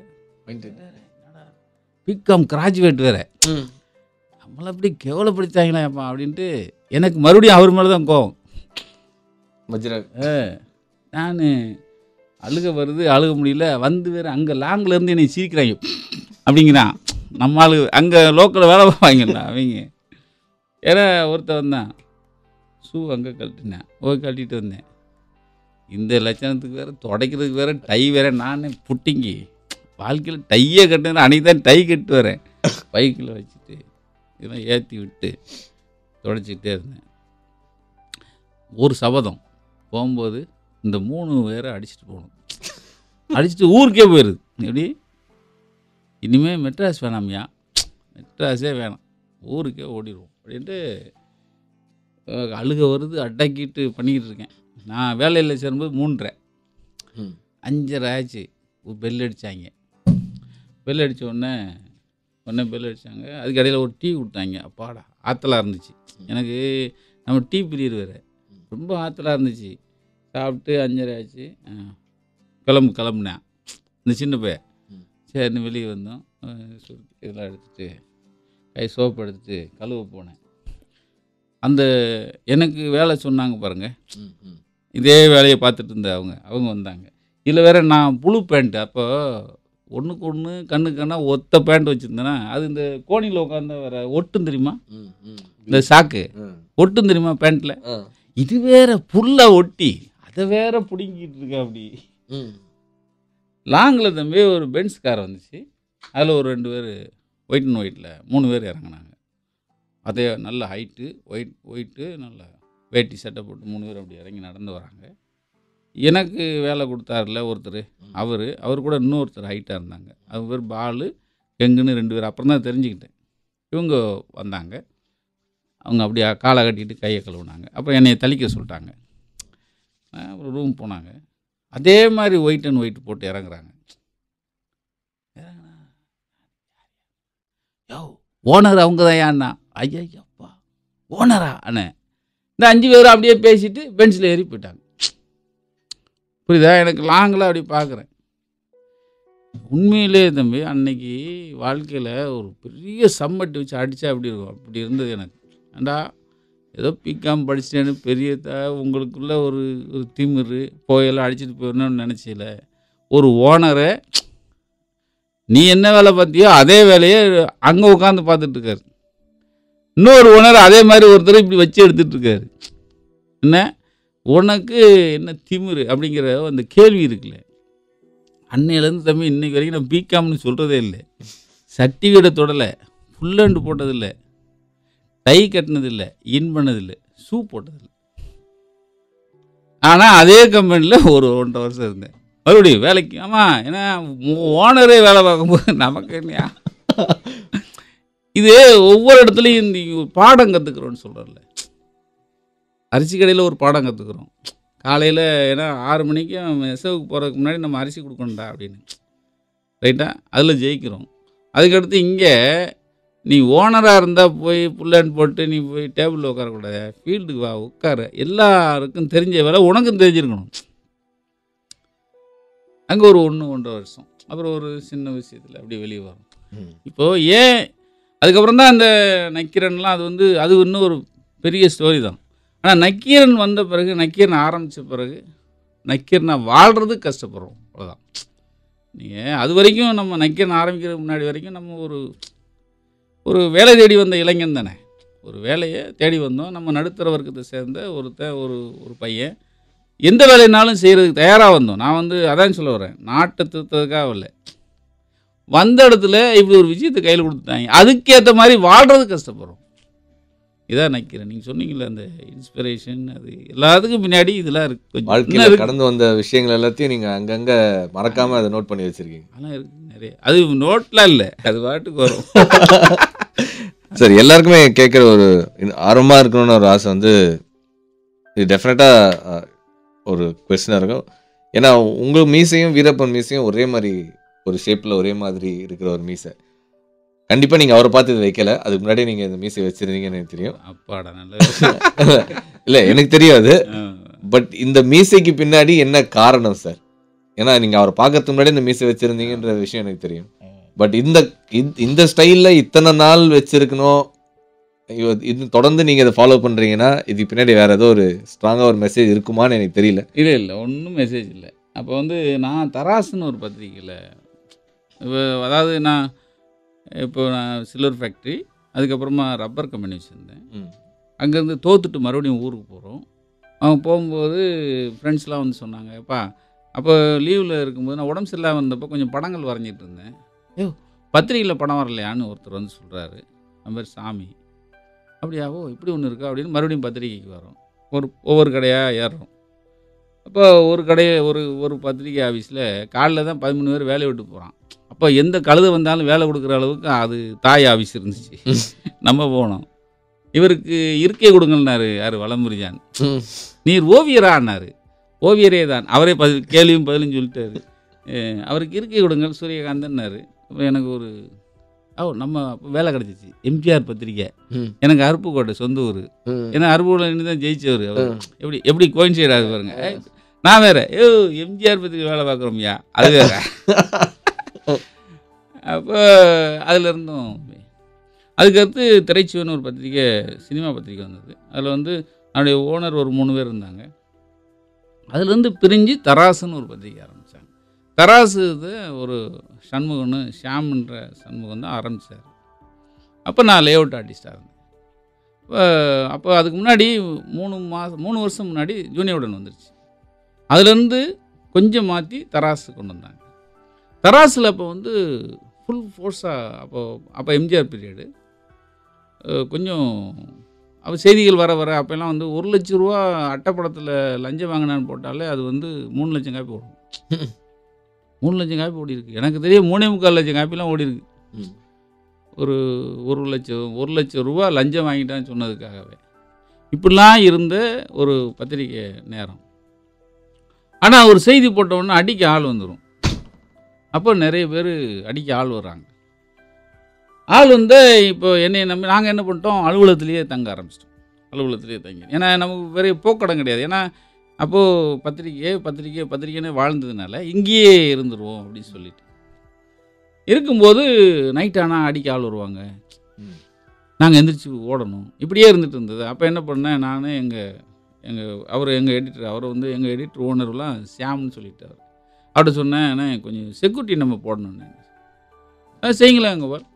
பிகாம் கிராஜுவேட் வேறு நம்மளை அப்படி கேவலப்படுத்தாங்களேப்பா அப்படின்ட்டு எனக்கு மறுபடியும் அவர் மேலே தான் கோவம் வஜ்ர நான் அழுக வருது அழுக முடியல வந்து வேறு அங்கே லாங்கில் இருந்து என்னை சிரிக்கிறாங்க அப்படிங்கிறான் நம்ம ஆளு அங்கே லோக்கலில் வேலை பார்ப்பாங்கல்ல அவங்க ஏன்னா ஒருத்தன் வந்தான் ஷூ அங்கே கழட்டினேன் ஓ கழட்டிட்டு வந்தேன் இந்த லட்சணத்துக்கு வேறு துடைக்கிறதுக்கு வேறு டை வேறு நானே புட்டிங்கி வாழ்க்கையில் டையே கட்டுறேன் அன்றைக்கி தான் டை கட்டு வரேன் பைக்கில் வச்சுட்டு இதெல்லாம் ஏற்றி விட்டு துடைச்சிக்கிட்டே இருந்தேன் ஒரு சபதம் போகும்போது இந்த மூணு பேரை அடிச்சுட்டு போகணும் அடிச்சுட்டு ஊருக்கே போயிடுது எப்படி இனிமேல் மெட்ராஸ் வேணாம்யா மெட்ராஸே வேணாம் ஊருக்கே ஓடிடுவோம் அப்படின்ட்டு அஹ், அழுக வருது அடக்கிட்டு பண்ணிக்கிட்டு இருக்கேன் நான் வேலையில் சேரும்போது மூன்றரை ம். அஞ்சரை ஆச்சு ஒரு பெல் அடித்தாங்க பெல் அடித்த உடனே உடனே பெல் அடித்தாங்க அதுக்கு இடையில ஒரு டீ கொடுத்தாங்க அப்பாடா ஆத்தலாக இருந்துச்சு எனக்கு நம்ம டீ பிரியர் வேறு ரொம்ப ஆத்தலாக இருந்துச்சு சாப்பிட்டு அஞ்சரை ஆச்சு ஆ, கிளம்பு கிளம்புனேன் இந்த சின்ன பையன் ம். சரின்னு வெளியே வந்தோம் அஹ் சுருக்கு இதெல்லாம் எடுத்துட்டு கை சோப்பு எடுத்துட்டு கழுவ போனேன் அந்த எனக்கு வேலை சொன்னாங்க பாருங்கள் ம், ம். இதே வேலையை பார்த்துட்டு இருந்த அவங்க அவங்க வந்தாங்க இதில் வேற நான் புழு பேண்ட் அப்போ ஒன்றுக்கு ஒன்று கண்ணுக்கு கண்ணா ஒத்த பேண்ட் வச்சுருந்தேன்னா அது இந்த கோணியில் உட்காந்து வேற ஒட்டும் தெரியுமா ம், ம். இந்த சாக்கு ம். ஒட்டும் தெரியுமா பேண்ட்டில் ஆ. இது வேற புல்ல ஒட்டி அதை வேற பிடுங்கிட்டு இருக்க அப்படி ம். லாங்கில் தம்பி ஒரு பென்ஸ் கார் வந்துச்சு அதில் ஒரு ரெண்டு பேர் ஒயிட் அண்ட் ஒயிட்டில் மூணு பேர் இறங்குனாங்க அதே நல்ல ஹைட்டு ஒயிட் ஒயிட்டு நல்ல வேட்டி சட்டை போட்டு மூணு பேர் அப்படி இறங்கி நடந்து வராங்க எனக்கு வேலை கொடுத்தாருல ஒருத்தர் அவர் அவர் கூட இன்னொருத்தர் ஹைட்டாக இருந்தாங்க அவங்க பேர் பாலு எங்குன்னு ரெண்டு பேர் அப்புறம் தான் தெரிஞ்சுக்கிட்டேன் இவங்க வந்தாங்க அவங்க அப்படியே காலை கட்டிட்டு கையை கழுவுனாங்க அப்புறம் என்னைய தளிக்க சொல்லிட்டாங்க நான் அப்புறம் ரூம் போனாங்க அதே மாதிரி ஒயிட் அண்ட் ஒயிட் போட்டு இறங்குறாங்க இறங்குனா, யோ ஓனர் அவங்க தான் ஏன்னா ஐயப்பா ஓனரா அண்ணே இந்த அஞ்சு பேரும் அப்படியே பேசிட்டு பெஞ்சில் ஏறி போயிட்டாங்க புரியுதா எனக்கு லாங்கில் அப்படி பார்க்குறேன் உண்மையிலே தம்பி அன்னைக்கு வாழ்க்கையில் ஒரு பெரிய சம்மட்டி வச்சு அடித்தா அப்படி இருக்கும் அப்படி இருந்தது எனக்கு ஏண்டா ஏதோ பிகாம் படிச்சிட்டேன்னு பெரிய த உங்களுக்குள்ள ஒரு ஒரு திமிரு போயெல்லாம் அடிச்சுட்டு போயிடணும்னு நினச்சில ஒரு ஓனரை நீ என்ன வேலை பார்த்தியோ அதே வேலையை அங்கே உட்காந்து பார்த்துட்டு இருக்காரு இன்னொரு ஓனர் அதே மாதிரி ஒருத்தர் இப்படி வச்சு எடுத்துட்டு இருக்காரு என்ன உனக்கு என்ன திமிரு அப்படிங்கிற அந்த கேள்வி இருக்குல்ல அன்னையிலேருந்து தம்பி இன்னைக்கு வரைக்கும் நான் பிகாம்னு சொல்கிறதே இல்லை சர்டிஃபிகேட்டை தொடலை ஃபுல் ஹேண்டு போட்டதில்லை டை கட்டினதில்லை இன் பண்ணதில்லை ஷூ போட்டதில்லை ஆனால் அதே கம்பெனியில் ஒரு ஒன்றரை வருஷம் இருந்தேன் மறுபடியும் வேலைக்கு ஆமாம் ஏன்னா ஓனரே வேலை பார்க்கும்போது நமக்கு என்னையா இது ஒவ்வொரு இடத்துலையும் இந்த ஒரு பாடம் கற்றுக்குறோன்னு சொல்கிறோம்ல அரிசி கடையில் ஒரு பாடம் கற்றுக்குறோம் காலையில் ஏன்னா ஆறு மணிக்கு நெசவுக்கு போகிறதுக்கு முன்னாடி நம்ம அரிசி கொடுக்கணும்டா அப்படின்னு ரைட்டா அதில் ஜெயிக்கிறோம் அதுக்கடுத்து இங்கே நீ ஓனராக இருந்தால் போய் புல்லன் போட்டு நீ போய் டேபிளில் உட்காரக்கூடாது ஃபீல்டுக்கு வா உட்கார எல்லாருக்கும் தெரிஞ்ச வேலை உனக்கும் தெரிஞ்சிருக்கணும் அங்கே ஒரு ஒன்று ஒன்றரை வருஷம் அப்புறம் ஒரு சின்ன விஷயத்தில் அப்படியே வெளியே வரும் ம். இப்போது ஏன் அதுக்கப்புறம் தான் அந்த நக்கீரன்லாம் அது வந்து அது இன்னும் ஒரு பெரிய ஸ்டோரி தான் ஆனால் நக்கீரன் வந்த பிறகு நக்கீரன் ஆரம்பித்த பிறகு நக்கீரனை வாழ்கிறது கஷ்டப்படுறோம் அவ்வளோதான் நீங்கள் அது வரைக்கும் நம்ம நக்கீரன் ஆரம்பிக்கிறதுக்கு முன்னாடி வரைக்கும் நம்ம ஒரு ஒரு வேலை தேடி வந்த இளைஞன் தானே ஒரு வேலையை தேடி வந்தோம் நம்ம நடுத்தர வர்க்கத்தை சேர்ந்த ஒருத்தன் ஒரு ஒரு பையன் எந்த வேலைனாலும் செய்கிறதுக்கு தயாராக வந்தோம் நான் வந்து அதான் சொல்ல வரேன் நாட்டை திருத்ததுக்காக இல்லை வந்த இடத்துல இப்படி ஒரு விஷயத்தை கையில் கொடுத்துட்டாங்க அதுக்கேற்ற மாதிரி வாழ்றது கஷ்டப்படுறோம் இதான் நினைக்கிறேன் நீங்கள் சொன்னீங்களே அந்த இன்ஸ்பிரேஷன் அது எல்லாத்துக்கும் பின்னாடி இதெல்லாம் இருக்கு கொஞ்சம் இன்னும் வாழ்க்கையில இருக்கு. கடந்து வந்த விஷயங்கள் எல்லாத்தையும் நீங்க அங்கங்க மறக்காம அதை நோட் பண்ணி வச்சிருக்கீங்க அதெல்லாம் இருக்கு நிறைய அது நோட்லாம் இல்லை அது பாட்டுக்கு வரும் சரி எல்லாருக்குமே கேட்குற ஒரு இன்னும் ஆர்வமா இருக்கணும்னு ஒரு ஆசை வந்து இது டெஃபினட்டாக ஒரு கொஸ்டினாக இருக்கும் ஏன்னா உங்கள் மீசையும் வீரப்பன் மீசையும் ஒரே மாதிரி ஒரு ஷேப்பில் ஒரே மாதிரி இருக்கிற ஒரு மீசை கண்டிப்பாக நீங்கள் அவரை பார்த்து இது வைக்கல அதுக்கு முன்னாடி நீங்கள் இந்த மீசை வச்சிருந்தீங்கன்னு எனக்கு தெரியும் அப்பாடா நல்ல இல்லை எனக்கு தெரியாது ஆ. பட் இந்த மீசைக்கு பின்னாடி என்ன காரணம் சார் ஏன்னா நீங்கள் அவரை பார்க்கறதுக்கு முன்னாடி இந்த மீசை வச்சிருந்தீங்கன்ற விஷயம் எனக்கு தெரியும் பட் இந்த இந்த- இந்த ஸ்டைலில் இத்தனை நாள் வச்சிருக்கணும் இவ- இது தொடர்ந்து நீங்கள் இதை ஃபாலோ பண்ணுறீங்கன்னா இதுக்கு பின்னாடி வேற ஏதோ ஒரு ஸ்ட்ராங்காக ஒரு மெசேஜ் இருக்குமான்னு எனக்கு தெரியல இல்லை இல்லை ஒன்றும் மெசேஜ் இல்லை அப்போ வந்து நான் தராசுன்னு ஒரு பத்திரிக்கையில் இப்போ அதாவது நான் இப்போ நான் சில்வர் ஃபேக்ட்ரி அதுக்கப்புறமா ரப்பர் கம்பெனி வச்சுருந்தேன் அங்கேருந்து தோத்துட்டு மறுபடியும் ஊருக்கு போகிறோம் அவங்க போகும்போது ஃப்ரெண்ட்ஸ்லாம் வந்து சொன்னாங்க அப்பா அப்போ லீவில் இருக்கும்போது நான் உடம்பு சரியில்லாமல் இருந்தப்போ கொஞ்சம் படங்கள் வரைஞ்சிட்டு இருந்தேன் ஐயோ பத்திரிக்கையில் படம் வரலையான்னு ஒருத்தர் வந்து சொல்கிறாரு அந்த மாதிரி சாமி அப்படியா ஓ இப்படி ஒன்று இருக்கா அப்படின்னு மறுபடியும் பத்திரிக்கைக்கு வரோம் ஒரு ஒவ்வொரு கடையாக ஏறுறோம் அப்போ ஒரு கடையை ஒரு ஒரு பத்திரிக்கை ஆஃபீஸில் காலைல தான் பதிமூணு பேர் வேலையை விட்டு போகிறான் அப்போ எந்த கழுதை வந்தாலும் வேலை கொடுக்குற அளவுக்கு அது தாய் ஆஃபீஸ் இருந்துச்சு நம்ம போனோம் இவருக்கு இருக்கை கொடுங்கன்னாரு யார் வளமுரிஜான் நீர் ஓவியரான்னாரு ஓவியரே தான் அவரே பதில் கேள்வியும் பதிலும் சொல்லிட்டாரு அஹ் அவருக்கு இருக்கை கொடுங்கள் சூரியகாந்தன்னாரு அப்போ எனக்கு ஒரு ஓ நம்ம அப்போ வேலை கிடச்சிச்சு எம்ஜிஆர் பத்திரிக்கை ம். எனக்கு அருப்புக்கோட்டை சொந்த ஊர் ஏன்னா அருப்புக்கோட்டை தான் ஜெயிச்சவர் அவர் எப்படி எப்படி கோயின்சைட் ஆகுது பாருங்க ஏய், நான் வேற ஏ எம்ஜிஆர் பத்திரிக்கை வேலை பார்க்குறோம்யா அது வேற அப்போ அதுல இருந்தும் அதுக்கடுத்து திரைச்சுவன் ஒரு பத்திரிக்கை சினிமா பத்திரிக்கை வந்தது அதில் வந்து என்னுடைய ஓனர் ஒரு மூணு பேர் இருந்தாங்க அதுலேருந்து பிரிஞ்சு தராசுன்னு ஒரு பத்திரிக்கை ஆரம்பித்தாங்க தராசு இது ஒரு சண்முகன்னு ஷியாம்ன்ற சண்முகம் தான் ஆரம்பித்தார் அப்போ நான் லேஅவுட் ஆர்டிஸ்டாக இருந்தேன் அப்போ- அப்போ அதுக்கு முன்னாடி மூணு மாதம் மூணு வருஷம் முன்னாடி ஜூனியருடன் வந்துருச்சு அதுலேருந்து கொஞ்சம் மாற்றி தராசு கொண்டு வந்தாங்க தராசில் அப்போ வந்து ஃபுல் ஃபோர்ஸாக அப்போ அப்போ எம்ஜிஆர் பீரியடு கொஞ்சம் அப்போ செய்திகள் வர வர அப்போல்லாம் வந்து ஒரு லட்ச ரூபா அட்டைப்படத்தில் லஞ்சம் வாங்கினான்னு போட்டாலே அது வந்து மூணு லட்சம் காப்பி ஓடும் மூணு லட்சம் காப்பி ஓடி இருக்கு எனக்கு தெரியும் மூணே முக்கால் லட்சம் காப்பிலாம் ஓடி இருக்கு ஒரு ஒரு லட்சம் ஒரு லட்சம் ரூபா லஞ்சம் வாங்கிட்டான்னு சொன்னதுக்காகவே இப்படிலாம் இருந்த ஒரு பத்திரிக்கை நேரம் ஆனால் ஒரு செய்தி போட்ட உடனே அடிக்க ஆள் வந்துடும் அப்போ நிறைய பேர் அடிக்க ஆள் வர்றாங்க ஆள் வந்து இப்போ என்னை நம்பி நாங்கள் என்ன பண்ணிட்டோம் அலுவலகத்திலேயே தங்க ஆரம்பிச்சிட்டோம் அலுவலகத்திலேயே தங்கி ஏன்னா நமக்கு பெரிய போக்கடம் கிடையாது ஏன்னா அப்போது பத்திரிக்கை பத்திரிக்கை பத்திரிக்கைன்னு வாழ்ந்ததுனால இங்கேயே இருந்துருவோம் அப்படின்னு சொல்லிட்டு இருக்கும்போது நைட் ஆனால் அடிக்க ஆள் வருவாங்க நாங்கள் எந்திரிச்சு ஓடணும் இப்படியே இருந்துட்டு இருந்தது அப்போ என்ன பண்ணேன் நான் எங்கள் எங்கள் அவர் எங்கள் எடிட்டர் அவர் வந்து எங்கள் எடிட்டர் ஓனர்லாம் சியாம்னு சொல்லிட்டார் அவர்கிட்ட சொன்னேன் அண்ணே கொஞ்சம் செக்யூரிட்டி நம்ம போடணும்னு ஆ செய்யுங்களேன் அங்கே பார்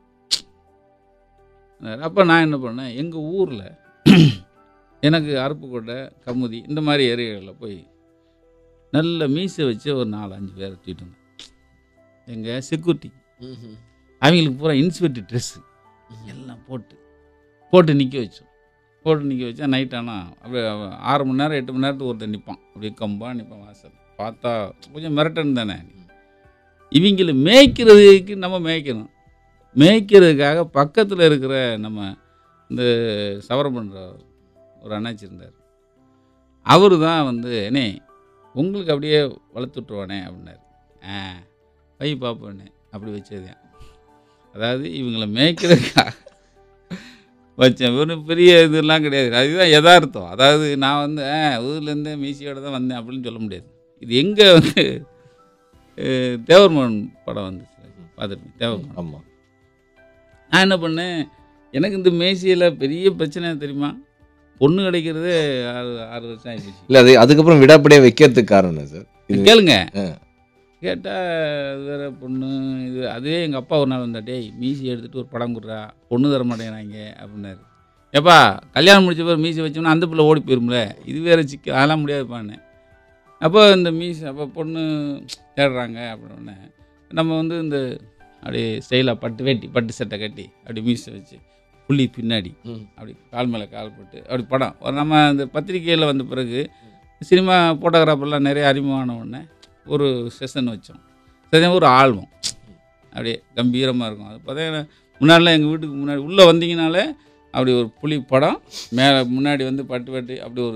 அப்போ நான் என்ன பண்ணேன் எங்கள் ஊரில் எனக்கு அருப்புக்கோட்டை கமுதி இந்த மாதிரி ஏரியாவில் போய் நல்ல மீசை வச்சு ஒரு நாலு அஞ்சு பேரை தூக்கிட்டு வந்தேன் எங்கள் செக்யூரிட்டி அவங்களுக்கு பூரா இன்ஸ்பெக்டர் ட்ரெஸ்ஸு எல்லாம் போட்டு போட்டு நிற்க வச்சோம் போட்டு நிற்க வச்சா நைட் ஆனால் அப்படியே அவன் ஆறு மணி நேரம் எட்டு மணி நேரத்துக்கு ஒருத்தர் நிற்பான் அப்படியே கம்பா நிற்பான் வாசல் பார்த்தா கொஞ்சம் மிரட்டன் தானே இவங்களை மேய்க்கிறதுக்கு நம்ம மேய்க்கணும் மேய்க்கிறதுக்காக பக்கத்தில் இருக்கிற நம்ம இந்த சவரம் பண்ணுற ஒரு அண்ணாச்சி இருந்தார் அவர் தான் வந்து என்னே உங்களுக்கு அப்படியே வளர்த்து விட்ருவானே அப்படின்னாரு ஆ பை பார்ப்பேன்னு அப்படி வச்சது அதாவது இவங்களை மேய்க்கிறதுக்காக வச்சேன் வெறும் பெரிய இதெல்லாம் கிடையாது அதுதான் யதார்த்தம் அதாவது நான் வந்து ஆ ஊர்லேருந்தே மீசியோட தான் வந்தேன் அப்படின்னு சொல்ல முடியாது இது எங்கே வந்து அஹ், தேவர்மன் படம் வந்துச்சு பார்த்துருப்பேன் தேவர்மன் ஆமாம் நான் என்ன பண்ணேன் எனக்கு இந்த மேசியில் பெரிய பிரச்சனை தெரியுமா பொண்ணு கிடைக்கிறதே ஆறு ஆறு வருஷம் ஆகிடுச்சு இல்லை அது அதுக்கப்புறம் விடாப்படியே வைக்கிறதுக்கு காரணம் என்ன சார் இது கேளுங்க ஆ. கேட்டால் அது வேற பொண்ணு இது அதுவே எங்கள் அப்பா ஒரு நாள் வந்தா டேய் மீசி எடுத்துகிட்டு ஒரு படம் கொடுறா பொண்ணு தர மாட்டேங்கிறாங்க அப்படின்னாரு ஏப்பா கல்யாணம் முடிச்ச பிறகு மீசி வச்சோம்னா அந்த பிள்ளை ஓடி போயிரும்ல இது வேற சிக்க அதெல்லாம் முடியாதுப்பான்னு அப்போ இந்த மீசி அப்போ பொண்ணு தேடுறாங்க அப்படின்னே நம்ம வந்து இந்த அப்படியே ஸ்டைலாக பட்டு வேட்டி பட்டு சட்டை கட்டி அப்படி மீசை வச்சு புள்ளி பின்னாடி ம். அப்படி கால் மேலே கால் போட்டு அப்படி படம் ஒரு நம்ம அந்த பத்திரிக்கையில் வந்த பிறகு சினிமா ஃபோட்டோகிராஃபர்லாம் நிறைய அறிமுகமான உடனே ஒரு செஷன் வச்சோம் செஷன் ஒரு ஆல்பம் அப்படியே கம்பீரமாக இருக்கும் அது பார்த்தீங்கன்னா முன்னாடிலாம் எங்கள் வீட்டுக்கு முன்னாடி உள்ளே வந்தீங்கனாலே அப்படி ஒரு புலி படம் மேலே முன்னாடி வந்து பட்டு பட்டு அப்படி ஒரு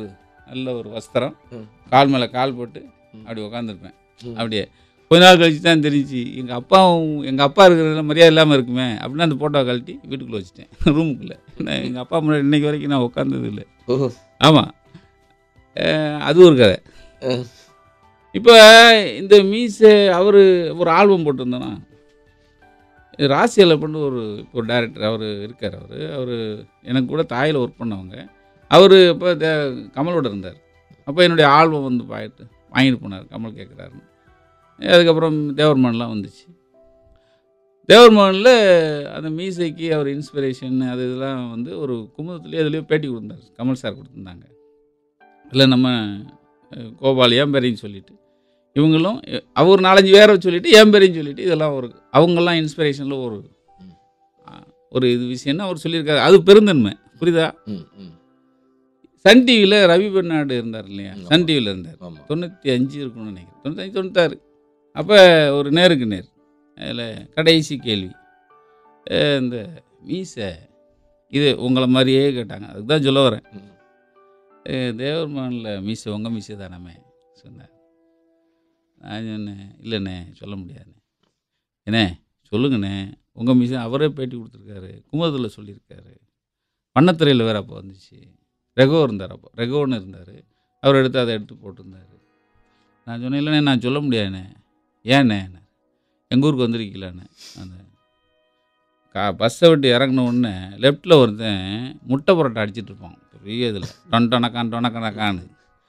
நல்ல ஒரு வஸ்திரம் ம். கால் மேலே கால் போட்டு ம். அப்படி உட்காந்துருப்பேன் ம். அப்படியே கொஞ்ச நாள் கழிச்சு தான் தெரிஞ்சு எங்கள் அப்பாவும் எங்கள் அப்பா இருக்கிறதுல மரியாதை இல்லாமல் இருக்குமே அப்படின்னு அந்த ஃபோட்டோவை கழட்டி வீட்டுக்குள்ளே வச்சுட்டேன் ரூமுக்குள்ளே எங்கள் அப்பா முன்னாடி இன்னைக்கு வரைக்கும் நான் உட்காந்தது இல்லை ஓ ஆமாம் அது ஒரு கதை அஹ். இப்போ இந்த மீசை அவர் ஒரு ஆல்பம் போட்டிருந்தோன்னா ராசியில் பண்ணு ஒரு இப்போ ஒரு டேரக்டர் அவர் இருக்கார் அவர் அவர் எனக்கு கூட தாயில் ஒர்க் பண்ணவங்க அவர் இப்போ தே கமலோட இருந்தார் அப்போ என்னுடைய ஆல்பம் வந்து பாயிட்டு வாங்கிட்டு போனார் கமல் கேட்குறாருன்னு அதுக்கப்புறம் தேவர்மன்லாம் வந்துச்சு தேவர்மனில் அந்த மீசைக்கு அவர் இன்ஸ்பிரேஷன் அது இதெல்லாம் வந்து ஒரு குமுதத்துலேயே அதுலேயோ பேட்டி கொடுத்தார் கமல் சார் கொடுத்துருந்தாங்க இல்லை நம்ம அஹ், கோபால் ஏன் பேரையும் சொல்லிட்டு இவங்களும் எ- அவர் நாலஞ்சு பேரை சொல்லிட்டு ஏன் பேரையும் சொல்லிட்டு இதெல்லாம் ஒரு அவங்கெல்லாம் இன்ஸ்பிரேஷனில் ஒரு ம். ஆ, ஒரு இது விஷயம்னு அவர் சொல்லியிருக்காரு அது பெருந்தன்மை புரியுதா ம், ம். சன் டிவியில் ரவி பெர்னாடு இருந்தார் இல்லையா ம், சன் ஆமா. டிவியில் இருந்தார் ஆமா தொண்ணூற்றி அஞ்சு இருக்கும்னு நினைக்கிறேன் தொண்ணூத்தஞ்சு தொண்ணூத்தாறு அப்போ ஒரு நேருக்கு நேர் அதில் கடைசி கேள்வி அஹ் இந்த மீசை இது உங்களை மாதிரியே கேட்டாங்க அதுக்கு தான் சொல்ல வரேன் ம். அஹ் தேவர்மானில் மீசை உங்கள் மீசை தானே சொன்னார் நான் சொன்னேன் இல்லைண்ணே சொல்ல முடியாதுண்ணே ஏண்ணே சொல்லுங்கண்ணே உங்கள் மீசை அவரே பேட்டி கொடுத்துருக்காரு குமுதத்தில் சொல்லியிருக்காரு வண்ணத்துறையில் வேறு அப்போ வந்துச்சு ரெகோ இருந்தார் அப்போ ரெகோன்னு இருந்தார் அவர் எடுத்து அதை எடுத்து போட்டிருந்தாரு நான் சொன்னேன் இல்லைண்ணே நான் சொல்ல முடியாதுண்ணே ஏண்ணே எங்கள் ஊருக்கு வந்திருக்கீங்களாண்ணே அந்த கா பஸ்ஸை விட்டு இறங்கின உடனே லெஃப்ட்டில் ஒருத்தன் முட்டை புரோட்டா அடிச்சிட்டு இருப்பான் பெரிய இதில் டொன் டொனக்கான் டொனக்கணக்கான்னு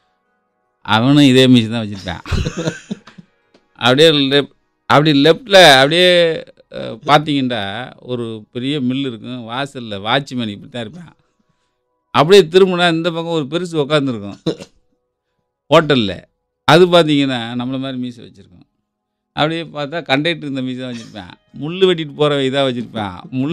அவனும் இதே மிஷின் தான் வச்சுருப்பான் அப்படியே லெஃப்ட் அப்படி லெஃப்டில் அப்படியே அஹ், பார்த்தீங்கன்னா ஒரு பெரிய மில் இருக்கும் வாசலில் வாட்ச்மேன் இப்படி தான் இருப்பான் அப்படியே திரும்பினா இந்த பக்கம் ஒரு பெருசு உட்காந்துருக்கும் ஹோட்டலில் அது பார்த்தீங்கன்னா நம்மள மாதிரி மீசை வச்சுருக்கோம் அப்படியே பார்த்தா கண்டக்டர் இந்த மீசை வச்சுருப்பேன் முள் வெட்டிட்டு போகிற இதாக வச்சுருப்பேன் முள்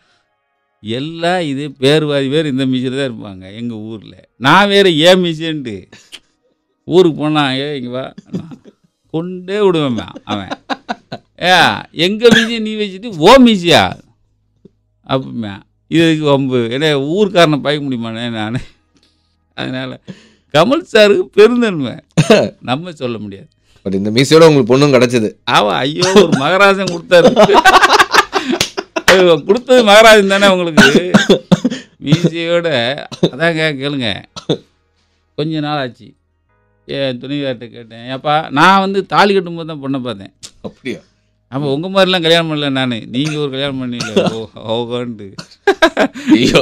எல்லாம் இது பேர் வாதி பேர் இந்த மீசையில் தான் இருப்பாங்க எங்கள் ஊரில் நான் வேறு ஏன் மீசேன்ட்டு ஊருக்கு போனால் ஏ இங்கே வா நான் கொண்டே விடுவேன் அவன் ஏ எங்கள் மீசையை நீ வச்சுட்டு ஓ மீசையா அப்பமே இதுக்கு வம்பு ஏன்னா ஊருக்காரனை பயக்க முடியுமாண்ணே நான் அதனால் கமல் சாருக்கு பெருந்தன்மை நம்ம சொல்ல முடியாது பட் இந்த மீசையோட உங்களுக்கு பொண்ணும் கிடைச்சது அவன் ஐயோ ஒரு மகராஜன் கொடுத்தாரு கொடுத்தது மகராஜன் தானே உங்களுக்கு மீசையோட அதாங்க கேளுங்க கொஞ்ச நாள் ஆச்சு என் துணிவார்ட்ட கேட்டேன் ஏப்பா நான் வந்து தாலி கட்டும்போது தான் பொண்ணை பார்த்தேன் அப்படியா அப்போ உங்கள் மாதிரிலாம் கல்யாணம் பண்ணல நான் நீங்கள் ஒரு கல்யாணம் பண்ணல ஓ ஓகோன்ட்டு ஐயோ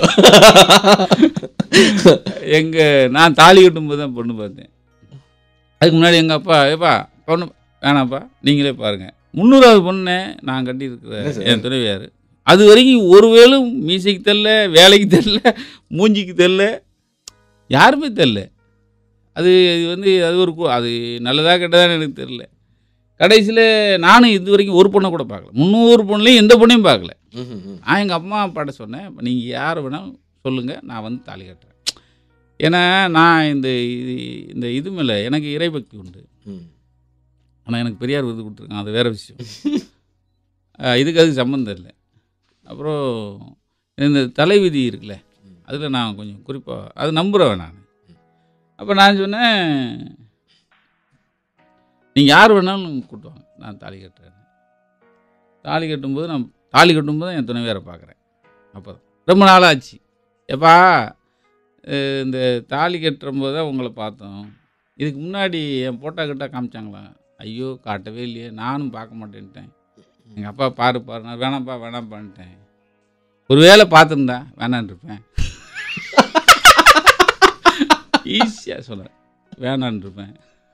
எங்கள் நான் தாலி கட்டும்போது தான் பொண்ணு பார்த்தேன் அதுக்கு முன்னாடி எங்கள் அப்பா ஏப்பா பொண்ணு வேணாப்பா நீங்களே பாருங்கள் முந்நூறாவது பொண்ணை நான் என்ன கட்டியிருக்கிறேன் சார்? என் துணைவியார் அது வரைக்கும் ஒரு வேளும் மீசைக்கு தெரில வேலைக்கு தெரில மூஞ்சிக்கு தெரில யாருமே தெரில அது இது வந்து அது ஒரு கு- அது நல்லதா கெட்டதான்னு எனக்கு தெரில கடைசியில் நானும் இது வரைக்கும் ஒரு பொண்ணை கூட பார்க்கல முந்நூறு பொண்ணுலையும் எந்த பொண்ணையும் பார்க்கல ம், ம், ம். நான் எங்கள் அம்மா அப்பாட்ட சொன்னேன் நீங்கள் யார் வேணாலும் சொல்லுங்கள் நான் வந்து தாலி கட்டுறேன் ஏன்னா நான் இந்த இது இந்த இது மேலே எனக்கு இறைபக்தி உண்டு ம். ஆனால் எனக்கு பெரியார் விருது கொடுத்துருக்கான் அது வேறு விஷயம் அஹ் இதுக்கு அது சம்மந்தம் இல்லை அப்புறம் இந்த தலைவிதி இருக்குல்ல அதில் நான் கொஞ்சம் குறிப்பாக அது நம்புகிறவன் நான் அப்போ நான் சொன்னேன் நீங்கள் யார் வேணாலும் கூட்டுவாங்க நான் தாலி கட்டுறேன் தாலி கட்டும்போது நான் தாலி கட்டும்போது என் துணைவியாரை பார்க்குறேன் அப்போ ரொம்ப நாள் ஆச்சு எப்பா அஹ் இந்த தாலி கட்டும்போது தான் உங்களை பார்த்தோம் இதுக்கு முன்னாடி என் போட்டோ கிட்ட காமிச்சாங்களா ஐயோ காட்டவே இல்லையே நானும் பார்க்க மாட்டேன்ட்டேன் எங்கள் அப்பா பாரு பாரு நான் வேணாம்ப்பா வேணாம்ப்பான்ட்டேன் ஒரு வேளை பார்த்துருந்தா வேணான்னு இருப்பேன் ஈஸியாக சொல்கிறேன் வேணான்னு இருப்பேன்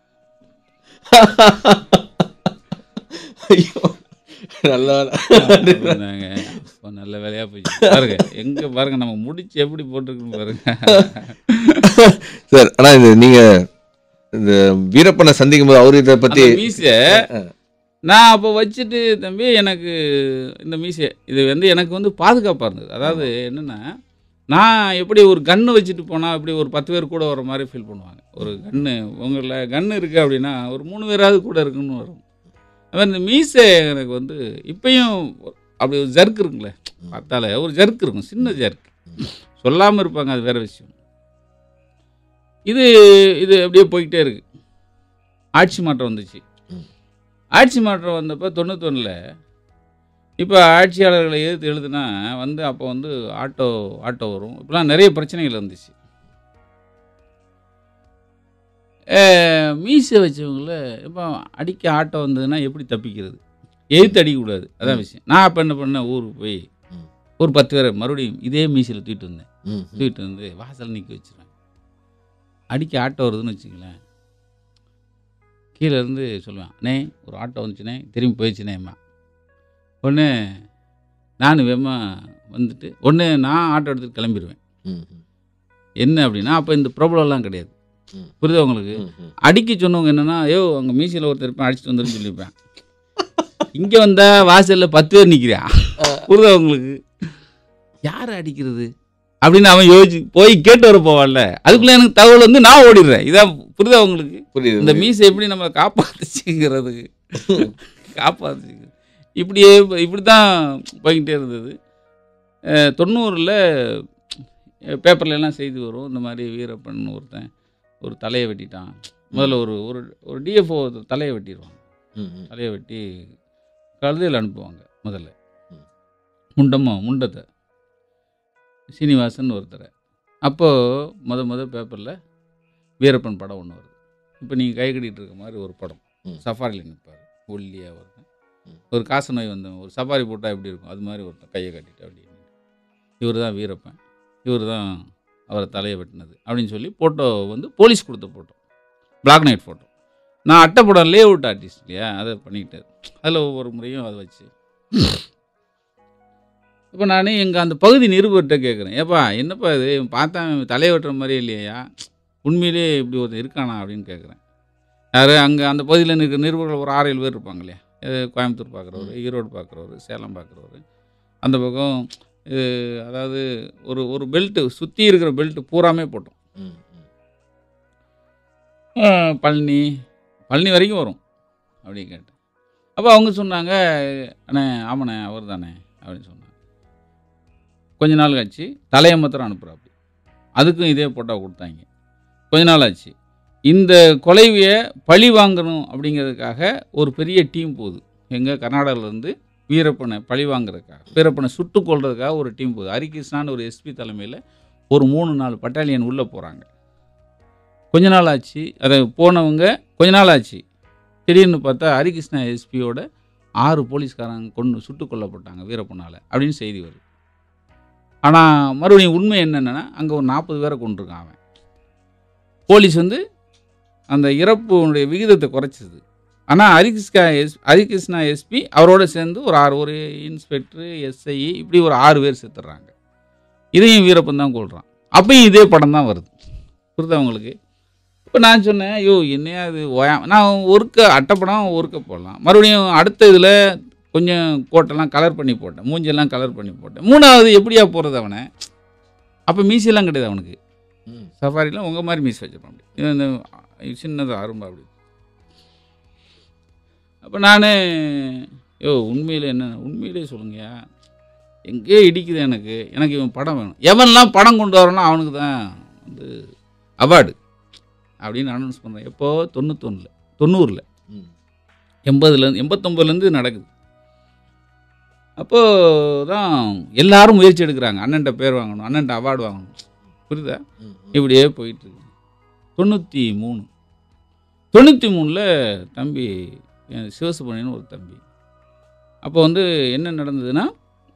ஐயோ நல்லா அப்படின்னாங்க அப்போ நல்ல வேலையாக போச்சு பாருங்க எங்கே பாருங்க நம்ம முடிச்சு எப்படி போட்டிருக்குன்னு பாருங்க சார் ஆனா இது நீங்க இந்த வீரப்பனை சந்திக்கும் போது அவரு இதை பத்தி அந்த மீசை நான் அப்போ வச்சுட்டு தம்பி எனக்கு இந்த மீசை இது வந்து எனக்கு வந்து பாதுகாப்பாக இருந்தது அதாவது என்னென்னா நான் எப்படி ஒரு கன்று வச்சுட்டு போனால் எப்படி ஒரு பத்து பேர் கூட வர மாதிரி ஃபீல் பண்ணுவாங்க ஒரு கன்று உங்களில் கன்று இருக்குது அப்படின்னா ஒரு மூணு பேராவது கூட இருக்குன்னு வரும் அது மாதிரி இந்த மீசை எனக்கு வந்து இப்பயும் அப்படி ஒரு ஜர்க் இருக்குங்களே பார்த்தாலே ஒரு ஜர்க் இருக்கும் சின்ன ஜர்க் சொல்லாமல் இருப்பாங்க அது வேறு விஷயம் இது இது அப்படியே போய்கிட்டே இருக்கு ஆட்சி மாற்றம் வந்துச்சு ம். ஆட்சி மாற்றம் வந்தப்போ தொண்ணூத்தொன்னில் இப்போ ஆட்சியாளர்களை எதிர்த்து எழுதுனா வந்து அப்போ வந்து ஆட்டோ ஆட்டோ வரும் இப்படிலாம் நிறைய பிரச்சனைகள் வந்துச்சு அஹ், மீசை வச்சவங்கள இப்போ அடிக்க ஆட்டோ வந்ததுன்னா எப்படி தப்பிக்கிறது எதிர்த்து அடிக்கக்கூடாது அதான் விஷயம் நான் அப்போ என்ன பண்ணேன் ஊருக்கு போய் ம். ஒரு பத்து பேரை மறுபடியும் இதே மீசையில் தூக்கிட்டு வந்தேன் ம், ம். தூக்கிட்டு வந்து வாசல் நிற்க வச்சிருவேன் அடிக்க ஆட்டோ வருதுன்னு வச்சுங்களேன் கீழே இருந்து சொல்லுவேன் அண்ணே ஒரு ஆட்டோ வந்துச்சுனே திரும்பி போயிடுச்சுனேம்மா ஒன்று நான் வேமா வந்துட்டு ஒன்று நான் ஆட்டோ எடுத்துட்டு கிளம்பிடுவேன் ம், ம். என்ன அப்படின்னா அப்போ இந்த ப்ராப்ளம்லாம் கிடையாது ம். புரியுதா உங்களுக்கு ம், ம். அடிக்க சொன்னவங்க என்னன்னா ஐயோ அங்கே மீசியில் ஒருத்தர் இருப்பேன் அடிச்சுட்டு வந்துருன்னு சொல்லியிருப்பேன் இங்கே வந்தால் வாசலில் பத்து பேர் நிற்கிறான் புரியுதா உங்களுக்கு யார் அடிக்கிறது அப்படின்னு அவன் யோசிச்சு போய் கேட்டு வர போவான்ல அதுக்குள்ளே எனக்கு தகவல் வந்து நான் ஓடிடுறேன் இதான் புரியுதா உங்களுக்கு புரியுது இந்த மீசை எப்படி நம்ம காப்பாற்றுச்சுங்கிறதுக்கு காப்பாற்றுச்சு இப்படியே இப்படி தான் போய்கிட்டே இருந்தது தொண்ணூறில் பேப்பர்ல எல்லாம் செய்தி வரும் இந்த மாதிரி வீரப்பன் ஒருத்தன் ஒரு தலையை வெட்டிட்டான் முதல்ல ஒரு ஒரு ஒரு டிஎஃப்ஓ தலையை வெட்டிடுவாங்க ம், ம். தலையை வெட்டி கழுதையில் அனுப்புவாங்க முதல்ல ம். முண்டமா முண்டத்தை சீனிவாசன் ஒருத்தரை அப்போது முத முத பேப்பரில் வீரப்பன் படம் ஒன்று வருது இப்போ நீங்கள் கை கட்டிகிட்டு இருக்க மாதிரி ஒரு படம் ம். சஃபாரியில் நிற்பார் ஒல்லியாக ஒருத்தன் ம். ஒரு காசு நோய் வந்தவன் ஒரு சஃபாரி போட்டால் எப்படி இருக்கும் அது மாதிரி ஒருத்தன் கையை கட்டிட்டு அப்படி இவர் தான் வீரப்பன் இவர் தான் அவரை தலையை வெட்டினது அப்படின்னு சொல்லி ஃபோட்டோ வந்து போலீஸ் கொடுத்த ஃபோட்டோ பிளாக் நைட் ஃபோட்டோ நான் அட்டைப்படம் லே அவுட் ஆர்டிஸ்ட் இல்லையா அதை பண்ணிக்கிட்டார் அதில் ஒவ்வொரு முறையும் அதை வச்சு இப்போ நான் எங்கள் அந்த பகுதி நிருபர்கிட்ட கேட்குறேன் ஏப்பா என்னப்பா இது இவன் பார்த்தா இவன் தலையை வெட்டுற மாதிரி இல்லையா உண்மையிலே இப்படி ஒருத்தன் இருக்கானா அப்படின்னு கேட்குறேன் யார் அங்கே அந்த பகுதியில் இருக்கிற நிருபர்கள் ஒரு ஆறு ஏழு பேர் இருப்பாங்க இல்லையா இது கோயம்புத்தூர் பார்க்குறவர் ஈரோடு பார்க்குறவர் சேலம் பார்க்குறவர் அந்த பக்கம் இது அதாவது ஒரு ஒரு பெல்ட்டு சுற்றி இருக்கிற பெல்ட்டு பூராமே போட்டோம் ம், ம். அஹ் பழனி பழனி வரைக்கும் வரும் அப்படின்னு கேட்டேன் அப்போ அவங்க சொன்னாங்க அண்ணே ஆமாண்ணே அவர் தானே அப்படின்னு சொன்னாங்க கொஞ்ச நாள் கழிச்சு தலையை மாத்திரம் அனுப்புகிறாப்படி அதுக்கும் இதே போட்டோ கொடுத்தாங்க கொஞ்ச நாள் ஆச்சு இந்த கொலைவியை பழி வாங்கணும் அப்படிங்கிறதுக்காக ஒரு பெரிய டீம் போகுது எங்கள் கர்நாடகாவிலேருந்து வீரப்பனை பழி வாங்குறதுக்காக வீரப்பனை சுட்டு கொள்றதுக்காக ஒரு டீம் போகுது ஹரிகிருஷ்ணான்னு ஒரு எஸ்பி தலைமையில் ஒரு மூணு நாலு பட்டாலியன் உள்ளே போகிறாங்க கொஞ்ச நாள் ஆச்சு அதை போனவங்க கொஞ்ச நாள் ஆச்சு திடீர்னு பார்த்தா ஹரிகிருஷ்ணா எஸ்பியோட ஆறு போலீஸ்காரங்க கொண்டு சுட்டு கொல்லப்பட்டாங்க வீரப்பனால் அப்படின்னு செய்தி வருது ஆனால் மறுபடியும் உண்மை என்னென்னா அங்கே ஒரு நாற்பது பேரை கொண்டிருக்கான் அவன் போலீஸ் வந்து அந்த இறப்புடைய விகிதத்தை குறைச்சிது ஆனால் ஹரிகிருஷ்ணா எஸ் ஹரிகிருஷ்ணா எஸ்பி அவரோட சேர்ந்து ஒரு ஆறு ஒரு இன்ஸ்பெக்டர் எஸ்ஐ இப்படி ஒரு ஆறு பேர் செத்துடுறாங்க இதையும் வீரப்பன் தான் கொள்கிறான் அப்பயும் இதே படம் தான் வருது புரியுதா உங்களுக்கு இப்போ நான் சொன்னேன் ஐயோ என்னையா இது ஓயா நான் ஒருக்க அட்டைப்படம் ஒருக்க போடலாம் மறுபடியும் அடுத்த இதில் கொஞ்சம் கோட்டெல்லாம் கலர் பண்ணி போட்டேன் மூஞ்செல்லாம் கலர் பண்ணி போட்டேன் மூணாவது எப்படியா போகிறது அவனை அப்போ மீசையெல்லாம் கிடையாது அவனுக்கு ம். சஃபாரிலாம் உங்கள் மாதிரி மீஸ் வச்சிருப்பான் அப்படி இது இந்த சின்னது அரும்பா அப்படி அப்போ நான் யோ உண்மையில் என்ன உண்மையிலே சொல்லுங்கய்யா எங்கேயோ இடிக்குது எனக்கு எனக்கு இவன் படம் வேணும் எவன்லாம் படம் கொண்டு வரானோ அவனுக்கு தான் வந்து அவார்டு அப்படின்னு அனௌன்ஸ் பண்ணுறேன் எப்போ தொண்ணூத்தொன்னில் தொண்ணூறில் ம். எண்பதுலேருந்து எண்பத்தொம்பதுலேருந்து நடக்குது அப்போது தான் எல்லாரும் முயற்சி எடுக்கிறாங்க அண்ணன்ட்ட பேர் வாங்கணும் அண்ணன்ட்ட அவார்டு வாங்கணும் புரியுதா ம், ம். இப்படியே போயிட்டு இருக்கு தொண்ணூற்றி மூணு தொண்ணூற்றி மூணில் தம்பி என் சிவசுப்ரமணியன் ஒரு தம்பி அப்போ வந்து என்ன நடந்ததுன்னா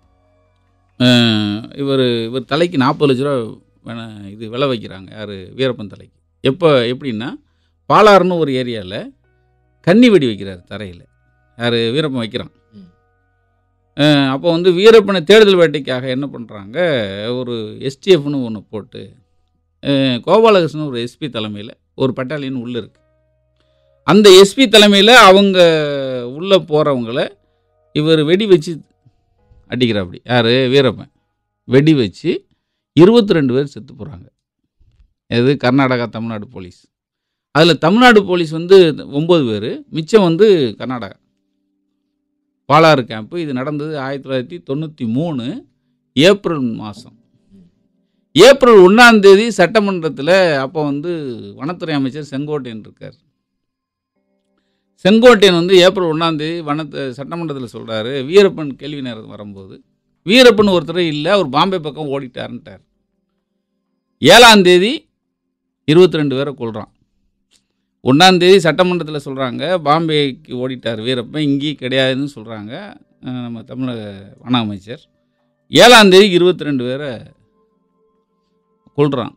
இவர் இவர் தலைக்கு நாற்பது லட்ச ரூபா வேண இது விலை வைக்கிறாங்க யார் வீரப்பன் தலைக்கு எப்போ எப்படின்னா பாலாறுன்னு ஒரு ஏரியாவில் கன்னி வெடி வைக்கிறார் தரையில் யார் வீரப்பன் வைக்கிறான் ம். அஹ் அப்போ வந்து வீரப்பனை தேடுதல் வேட்டைக்காக என்ன பண்ணுறாங்க ஒரு எஸ்டிஎஃப்னு ஒன்று போட்டு அஹ் கோபாலகிருஷ்ணன் ஒரு எஸ்பி தலைமையில் ஒரு பட்டாலியன் உள்ளே இருக்குது அந்த எஸ்பி தலைமையில் அவங்க உள்ளே போகிறவங்கள இவர் வெடி வச்சு அடிக்கிறாப்படி யார் வீரப்பன் வெடி வச்சு இருபத்தி ரெண்டு பேர் செத்து போகிறாங்க இது கர்நாடகா தமிழ்நாடு போலீஸ் அதில் தமிழ்நாடு போலீஸ் வந்து ஒம்பது பேர் மிச்சம் வந்து கர்நாடகா பாலாறு கேம்ப்பு இது நடந்தது ஆயிரத்தி தொள்ளாயிரத்தி தொண்ணூற்றி மூணு ஏப்ரல் மாதம் ஏப்ரல் ஒன்றாம் தேதி சட்டமன்றத்தில் அப்போ வந்து வனத்துறை அமைச்சர் செங்கோட்டையன் இருக்கார் செங்கோட்டையன் வந்து ஏப்ரல் ஒன்றாம் தேதி வனத்தை சட்டமன்றத்தில் சொல்கிறாரு வீரப்பன் கேள்வி நேரம் வரும்போது வீரப்பன் ஒருத்தர் இல்லை அவர் பாம்பே பக்கம் ஓடிட்டாருன்ட்டார் ஏழாம் தேதி இருபத்தி ரெண்டு பேரை கொள்கிறான் ஒன்றாம் தேதி சட்டமன்றத்தில் சொல்கிறாங்க பாம்பேக்கு ஓடிட்டார் வீரப்பன் இங்கேயும் கிடையாதுன்னு சொல்கிறாங்க நம்ம தமிழக வன அமைச்சர் ஏழாம் தேதி இருபத்தி ரெண்டு பேரை கொள்கிறான்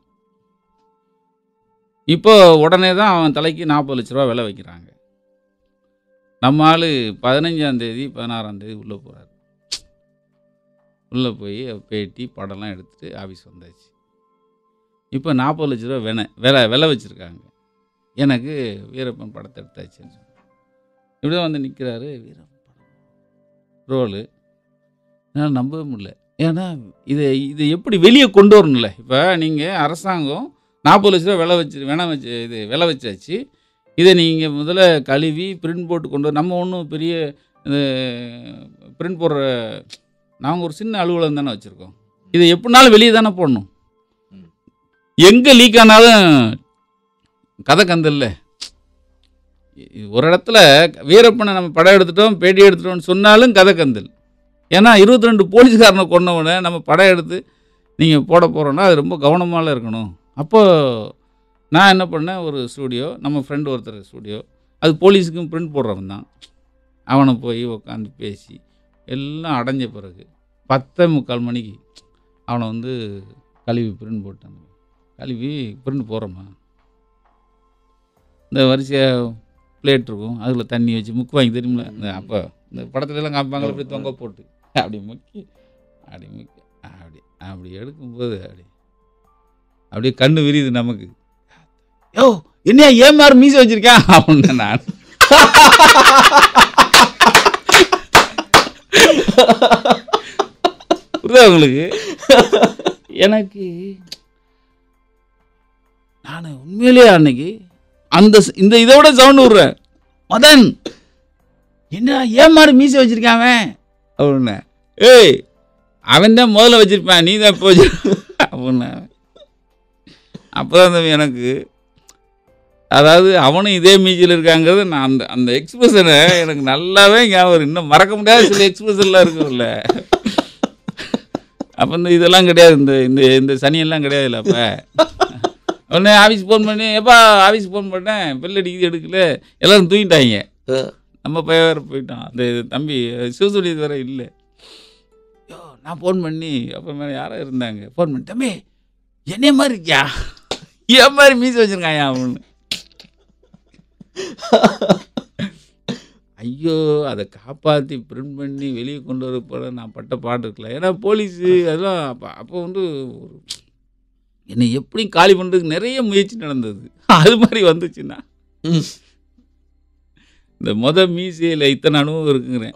இப்போ உடனே தான் அவன் தலைக்கு நாற்பது லட்ச ரூபா விலை வைக்கிறாங்க நம்ம ஆள் பதினஞ்சாம் தேதி பதினாறாம் தேதி உள்ளே போகிறார் உள்ளே போய் பேட்டி படம்லாம் எடுத்துட்டு ஆஃபீஸ் வந்தாச்சு இப்போ நாற்பது லட்ச ரூபா வினை விலை விலை வச்சுருக்காங்க எனக்கு வீரப்பன் படத்தை எடுத்தாச்சுன்னு சொன்னார் இப்படி தான் வந்து நிற்கிறாரு வீரப்பன் படம் ரோலு என்னால் நம்பவே முடியல ஏன்னா இதை இதை எப்படி வெளியே கொண்டு வரணும்ல இப்போ நீங்கள் அரசாங்கம் நாற்பது லட்ச ரூபா விலை வச்சு வினை வச்சு இது விலை வச்சாச்சு இதை நீங்கள் முதல்ல கழுவி பிரிண்ட் போட்டு கொண்டு வர நம்ம ஒன்றும் பெரிய பிரிண்ட் போடுற நாங்கள் ஒரு சின்ன அலுவலகம் தானே வச்சுருக்கோம் இதை எப்படினாலும் வெளியே தானே போடணும் ம். எங்கே லீக் ஆனாலும் கதை கந்தல்ல இ- ஒரு இடத்துல வீரப்பனை நம்ம படம் எடுத்துட்டோம் பேட்டி எடுத்துட்டோம்னு சொன்னாலும் கதை கந்தல் ஏன்னா இருபத்தி ரெண்டு போலீஸ்காரனை கொன்னவனை நம்ம படம் எடுத்து நீங்கள் போட போகிறோன்னா அது ரொம்ப கவனமால இருக்கணும் அப்போ நான் என்ன பண்ணேன் ஒரு ஸ்டூடியோ நம்ம ஃப்ரெண்டு ஒருத்தர் ஸ்டூடியோ அது போலீஸுக்கும் பிரிண்ட் போடுறவன் தான் அவனை போய் உட்காந்து பேசி எல்லாம் அடைஞ்ச பிறகு பத்தே முக்கால் மணிக்கு அவனை வந்து கழுவி பிரிண்ட் போட்டான் கழுவி பிரிண்ட் போடுறோமா இந்த வரிசையாக பிளேட் இருக்கும் அதில் தண்ணி வச்சு முக்கு வாங்கி தெரியுமில்ல இந்த அப்போ இந்த படத்துல எல்லாம் காமிப்பாங்களே இப்படி தொங்க போட்டு அப்படி முக்கி அப்படி முக்கி அப்படி அப்படி எடுக்கும்போது அப்படி அப்படியே கண்ணு விரியுது நமக்கு யோ என்னையா ஏன் மாதிரி மீச வச்சிருக்கேன் அப்படின்னு நான் புரியுதா உங்களுக்கு எனக்கு நான் உண்மையிலேயே அன்னைக்கு அந்த ஸ்- இந்த இதை விட சவுண்டு விட்றேன் மதன் என்ன ஏன் மாதிரி மீசை வச்சிருக்கான் அவன் அப்படின்ன ஏய் அவன் தான் முதல்ல வச்சிருப்பான் நீ தான் இப்போ வச்சு அப்படின்ன அப்போ தான் தம்பி எனக்கு அதாவது அவனும் இதே மீச்சில் இருக்காங்கிறது நான் அந்த அந்த எக்ஸ்பிரஷனை எனக்கு நல்லாவே ஞாபகம் இருக்கு. இன்னும் மறக்க முடியாத சில எக்ஸ்பிரஷன்லாம் இருக்கும்ல அப்போ இந்த இதெல்லாம் கிடையாது இந்த இந்த இந்த சனியெல்லாம் கிடையாதுல்ல அப்போ உடனே ஆஃபீஸ் ஃபோன் பண்ணி எப்பா ஆஃபீஸ் ஃபோன் பண்ணேன் பெல் அடிக்குது எடுக்கல எல்லாரும் தூங்கிட்டாங்க நம்ம பையன் வேறு போயிட்டான் அந்த தம்பி சிவசுடி வேற இல்லை யோ நான் ஃபோன் பண்ணி அப்புறமே யாரோ இருந்தாங்க ஃபோன் பண்ணி தம்பி என்னைய மாதிரி இருக்கியா என் மாதிரி மீச வச்சிருக்காயா அப்படின்னு ஐயோ அதை காப்பாற்றி பிரிண்ட் பண்ணி வெளியே கொண்டு வர போல நான் பட்ட பாடு இருக்கல ஏன்னா போலீஸு அதெல்லாம் அப்போ அப்போ வந்து ஒரு என்னை எப்படி காலி பண்ணுறதுக்கு நிறைய முயற்சி நடந்தது அது மாதிரி வந்துச்சுன்னா ம். இந்த மொத மீசையில் இத்தனை அனுபவம் இருக்குங்கிறேன்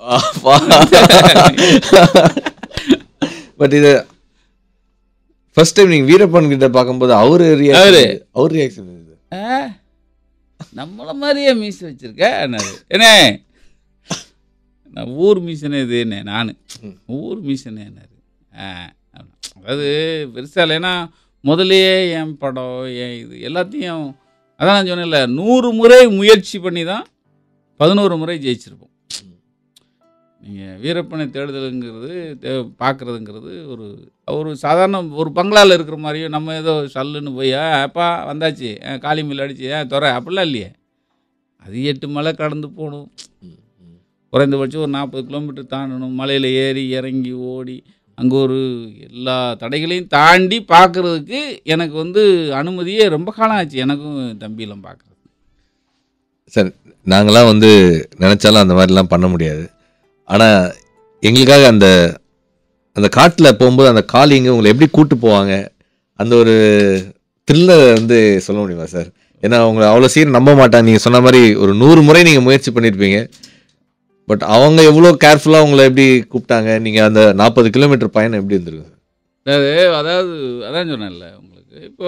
பட் இது ஃபர்ஸ்ட் டைம் நீங்க வீரப்பன் கிட்ட பார்க்கும்போது அவரு அவரு. ரியாக்ஷன் அவர் ரியாக்ஷன் இது ஆ, நம்மள மாதிரியே மீசை வச்சிருக்க என்னது என்ன நான் ஊர் மீசனே இது என்ன நான் ம். ஊர் மீசனே என்னது ஆ, அதாவது பெருசாக இல்லை ஏன்னா முதல்லயே என் படம் என் இது எல்லாத்தையும் அதான் நான் சொன்னேன்ல நூறு முறை முயற்சி பண்ணி தான் பதினோரு முறை ஜெயிச்சிருப்போம் நீங்கள் வீரப்பனை தேடுதலுங்கிறது தே பார்க்குறதுங்கிறது ஒரு ஒரு சாதாரண ஒரு பங்களாவில் இருக்கிற மாதிரியும் நம்ம ஏதோ சல்லுன்னு போய் "ஆ, அப்பா வந்தாச்சு ஆ, காளி மில் அடிச்சு ஏன் துறை அப்படிலாம் இல்லையே அது எட்டு மலை கடந்து போகணும் ம், ம். குறைந்தபட்சம் ஒரு நாற்பது கிலோமீட்டர் தாண்டணும் மலையில் ஏறி இறங்கி ஓடி அங்கே ஒரு எல்லா தடைகளையும் தாண்டி பார்க்குறதுக்கு எனக்கு வந்து அனுமதியே ரொம்ப காலம் ஆச்சு எனக்கும் தம்பியெல்லாம் பார்க்குறது சார் நாங்களாம் வந்து நினைச்சாலும் அந்த மாதிரிலாம் பண்ண முடியாது ஆனா எங்களுக்காக அந்த அந்த காட்டுல போகும்போது அந்த காலிங்க உங்களை எப்படி கூட்டு போவாங்க அந்த ஒரு த்ரில்லை வந்து சொல்ல முடியுமா சார் ஏன்னா அவங்க அவ்வளோ சீக்கிரம் நம்ப மாட்டாங்க நீங்கள் சொன்ன மாதிரி ஒரு நூறு முறை நீங்கள் முயற்சி பண்ணியிருப்பீங்க பட் அவங்க எவ்வளோ கேர்ஃபுல்லாக உங்களை எப்படி கூப்பிட்டாங்க நீங்கள் அந்த நாற்பது கிலோமீட்டர் பயணம் எப்படி இருந்திருக்கு அதாவது அதாவது அதான் சொன்னேன்ல உங்களுக்கு இப்போ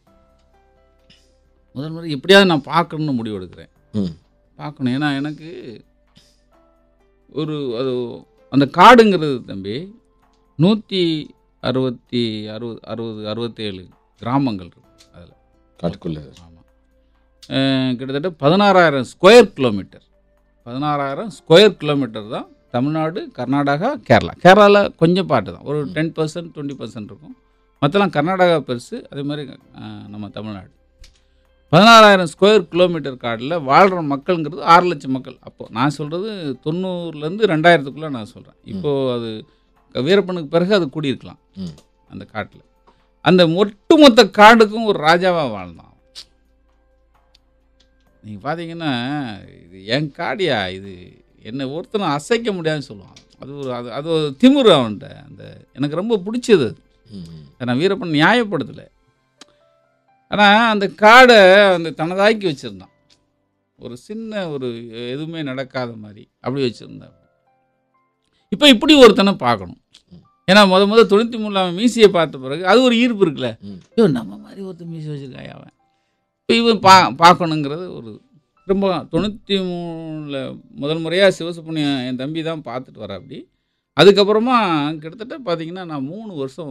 முதல் முறை எப்படியாவது நான் பார்க்கணும்னு முடிவு எடுக்கிறேன் ம் பார்க்கணும் ஏன்னா எனக்கு ஒரு அது அந்த காடுங்கிறது தம்பி நூற்றி அறுபத்தி அறுபது அறுபது அறுபத்தேழு கிராமங்கள் இருக்கும் அதில் காட்டுக்குள்ள ஆமாம் கிட்டத்தட்ட பதினாறாயிரம் ஸ்கொயர் கிலோமீட்டர் பதினாறாயிரம் ஸ்கொயர் கிலோமீட்டர் தான் தமிழ்நாடு கர்நாடகா கேரளா கேரளாவில் கொஞ்சம் பாட்டு தான் ஒரு டென் பர்சன்ட் டுவெண்ட்டி பர்சன்ட் இருக்கும் மற்றெல்லாம் கர்நாடகா பெருசு அதே மாதிரி அஹ், நம்ம தமிழ்நாடு பதினாறாயிரம் ஸ்கொயர் கிலோமீட்டர் காடில் வாழ்கிற மக்கள்ங்கிறது ஆறு லட்சம் மக்கள் அப்போது நான் சொல்கிறது தொண்ணூறுலேருந்து ரெண்டாயிரத்துக்குள்ளே நான் சொல்கிறேன் இப்போது அது வீரப்பனுக்கு பிறகு அது கூடியிருக்கலாம் ம். அந்த காட்டில் அந்த ஒட்டுமொத்த காடுக்கும் ஒரு ராஜாவாக வாழ்ந்தான் நீங்கள் பார்த்தீங்கன்னா இது என் காடியா இது என்னை ஒருத்தனும் அசைக்க முடியாதுன்னு சொல்லுவான் அது ஒரு அது அது ஒரு திமிரு அவன்கிட்ட அந்த எனக்கு ரொம்ப பிடிச்சது அது ம், ம். அதை நான் வீரப்பன் நியாயப்படுத்தலை ஆனால் அந்த காடை அந்த தனதாக்கி வச்சுருந்தான் ஒரு சின்ன ஒரு எதுவுமே நடக்காத மாதிரி அப்படி வச்சுருந்தான் இப்போ இப்படி ஒருத்தனை பார்க்கணும் ஏன்னா முத முத தொண்ணூற்றி மூணில் அவன் மீசியை பார்த்த பிறகு அது ஒரு ஈர்ப்பு இருக்குல்ல ம். ஐயோ நம்ம மாதிரி ஒருத்தன் மீசி வச்சுருக்காய் அவன் இப்போ இவன் பா பார்க்கணுங்கிறது ஒரு ரொம்ப தொண்ணூற்றி மூணில் முதல் முறையாக சிவசுப்ரமணியம் என் தம்பி தான் பார்த்துட்டு வர அப்படி அதுக்கப்புறமா கிட்டத்தட்ட பார்த்தீங்கன்னா நான் மூணு வருஷம்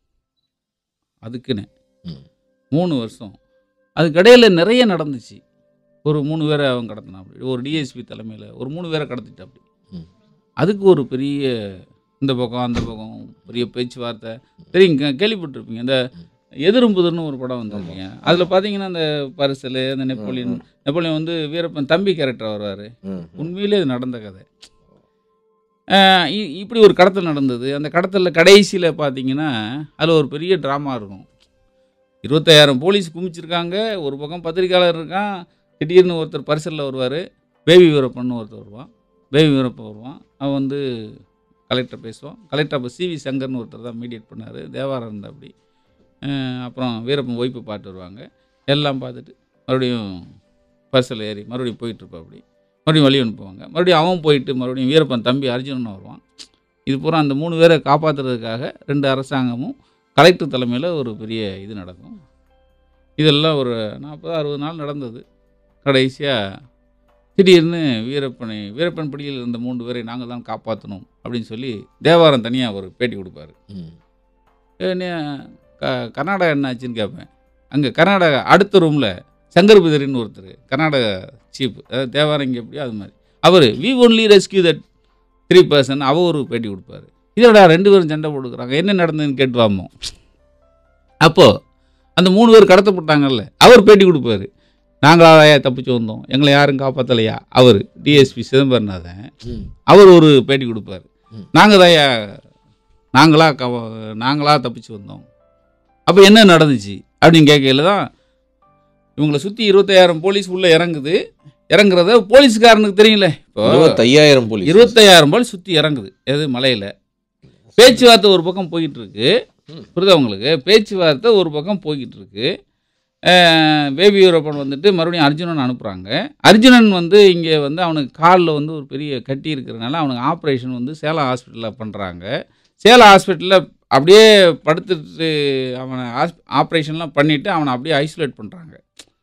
அதுக்குன்னு ம். மூணு வருஷம் அதுக்கடையில் நிறைய நடந்துச்சு ஒரு மூணு பேரை அவன் கடத்தினான் அப்படி ஒரு டிஎஸ்பி தலைமையில் ஒரு மூணு பேரை கடத்திட்டான் அப்படி ம். அதுக்கு ஒரு பெரிய இந்த பக்கம் அந்த பக்கம் பெரிய பேச்சுவார்த்தை தெரியுங்க கேள்விப்பட்டிருப்பீங்க இந்த எதிரும் ஒரு படம் வந்திருக்கீங்க அதில் பார்த்தீங்கன்னா அந்த பரிசல் அந்த நெப்போலியன் நெப்போலியன் வந்து வீரப்பன் தம்பி கேரக்டர் வருவார் ம், ம். உண்மையிலே இது நடந்த கதை அஹ் இ- இப்படி ஒரு கடத்தல் நடந்தது அந்த கடத்தலில் கடைசியில் பார்த்தீங்கன்னா அதில் ஒரு பெரிய ட்ராமா இருக்கும் இருபத்தாயிரம் போலீஸ் குமிச்சிருக்காங்க ஒரு பக்கம் பத்திரிக்கையாளர் இருக்கான் திடீர்னு ஒருத்தர் பரிசலில் வருவார் பேபி வீரப்பன் ஒருத்தர் வருவான் பேபி வீரப்பன் வருவான் அவன் வந்து கலெக்டர் பேசுவான் கலெக்டர் அப்போ சிவி சங்கர்னு ஒருத்தர் தான் மீடியேட் பண்ணார் தேவாரம் இருந்தா அப்படி அஹ் அப்புறம் வீரப்பன் ஒய்ப்பு பாட்டு வருவாங்க எல்லாம் பார்த்துட்டு மறுபடியும் பரிசல் ஏறி மறுபடியும் போயிட்டுருப்பா அப்படி மறுபடியும் வழி அனுப்புவாங்க மறுபடியும் அவன் போயிட்டு மறுபடியும் வீரப்பன் தம்பி அர்ஜுனன் வருவான் இது பூரா அந்த மூணு பேரை காப்பாற்றுறதுக்காக ரெண்டு அரசாங்கமும் கலெக்டர் தலைமையில் ஒரு பெரிய இது நடக்கும் இதெல்லாம் ஒரு நாற்பது அறுபது நாள் நடந்தது கடைசியாக திடீர்னு வீரப்பனை வீரப்பன் பிடியில் இருந்த மூன்று பேரை நாங்கள் தான் காப்பாற்றணும் அப்படின்னு சொல்லி தேவாரம் தனியாக ஒரு பேட்டி கொடுப்பாரு ம். என்ன க கர்நாடகா என்னாச்சுன்னு கேட்பேன் அங்கே கர்நாடகா அடுத்த ரூமில் சங்கர் பிதரின்னு ஒருத்தர் கர்நாடகா சீஃப் அதாவது தேவாரம் இங்கே எப்படியோ அது மாதிரி அவர் we only rescue that three person அவர் ஒரு பேட்டி கொடுப்பாரு இதோட ரெண்டு பேரும் சண்டை போட்டுக்கிறாங்க என்ன நடந்ததுன்னு கேட்டு வாமோ அப்போது அந்த மூணு பேர் கடத்தப்பட்டாங்கல்ல அவர் பேட்டி கொடுப்பாரு நாங்களாயா தப்பிச்சு வந்தோம் எங்களை யாரும் காப்பாற்றலையா அவர் டிஎஸ்பி சிதம்பரநாதன் ம். அவர் ஒரு பேட்டி கொடுப்பாரு ம். நாங்கள் தாயா நாங்களா கவ நாங்களா தப்பிச்சு வந்தோம் அப்போ என்ன நடந்துச்சு அப்படின்னு கேட்கையில தான் இவங்களை சுற்றி இருபத்தாயிரம் போலீஸ் உள்ளே இறங்குது இறங்குறத போலீஸ்காரனுக்கு தெரியல இப்போ இருபத்தையாயிரம் போலீஸ் இருபத்தையாயிரம் போலீஸ் சுற்றி இறங்குது எது மலையில் பேச்சுவார்த்தை ஒரு பக்கம் போய்கிட்டு இருக்கு ம். புரியுதா உங்களுக்கு பேச்சுவார்த்தை ஒரு பக்கம் போய்கிட்டு இருக்கு அஹ், பேபி யூரோப்பன் வந்துட்டு மறுபடியும் அர்ஜுனன் அனுப்புகிறாங்க அர்ஜுனன் வந்து இங்கே வந்து அவனுக்கு காலில் வந்து ஒரு பெரிய கட்டி இருக்கிறனால அவனுக்கு ஆப்ரேஷன் வந்து சேலம் ஹாஸ்பிட்டலில் பண்ணுறாங்க சேலம் ஹாஸ்பிட்டலில் அப்படியே படுத்துட்டு அவனை ஆஸ் ஆப்ரேஷன்லாம் பண்ணிவிட்டு அவனை அப்படியே ஐசோலேட் பண்ணுறாங்க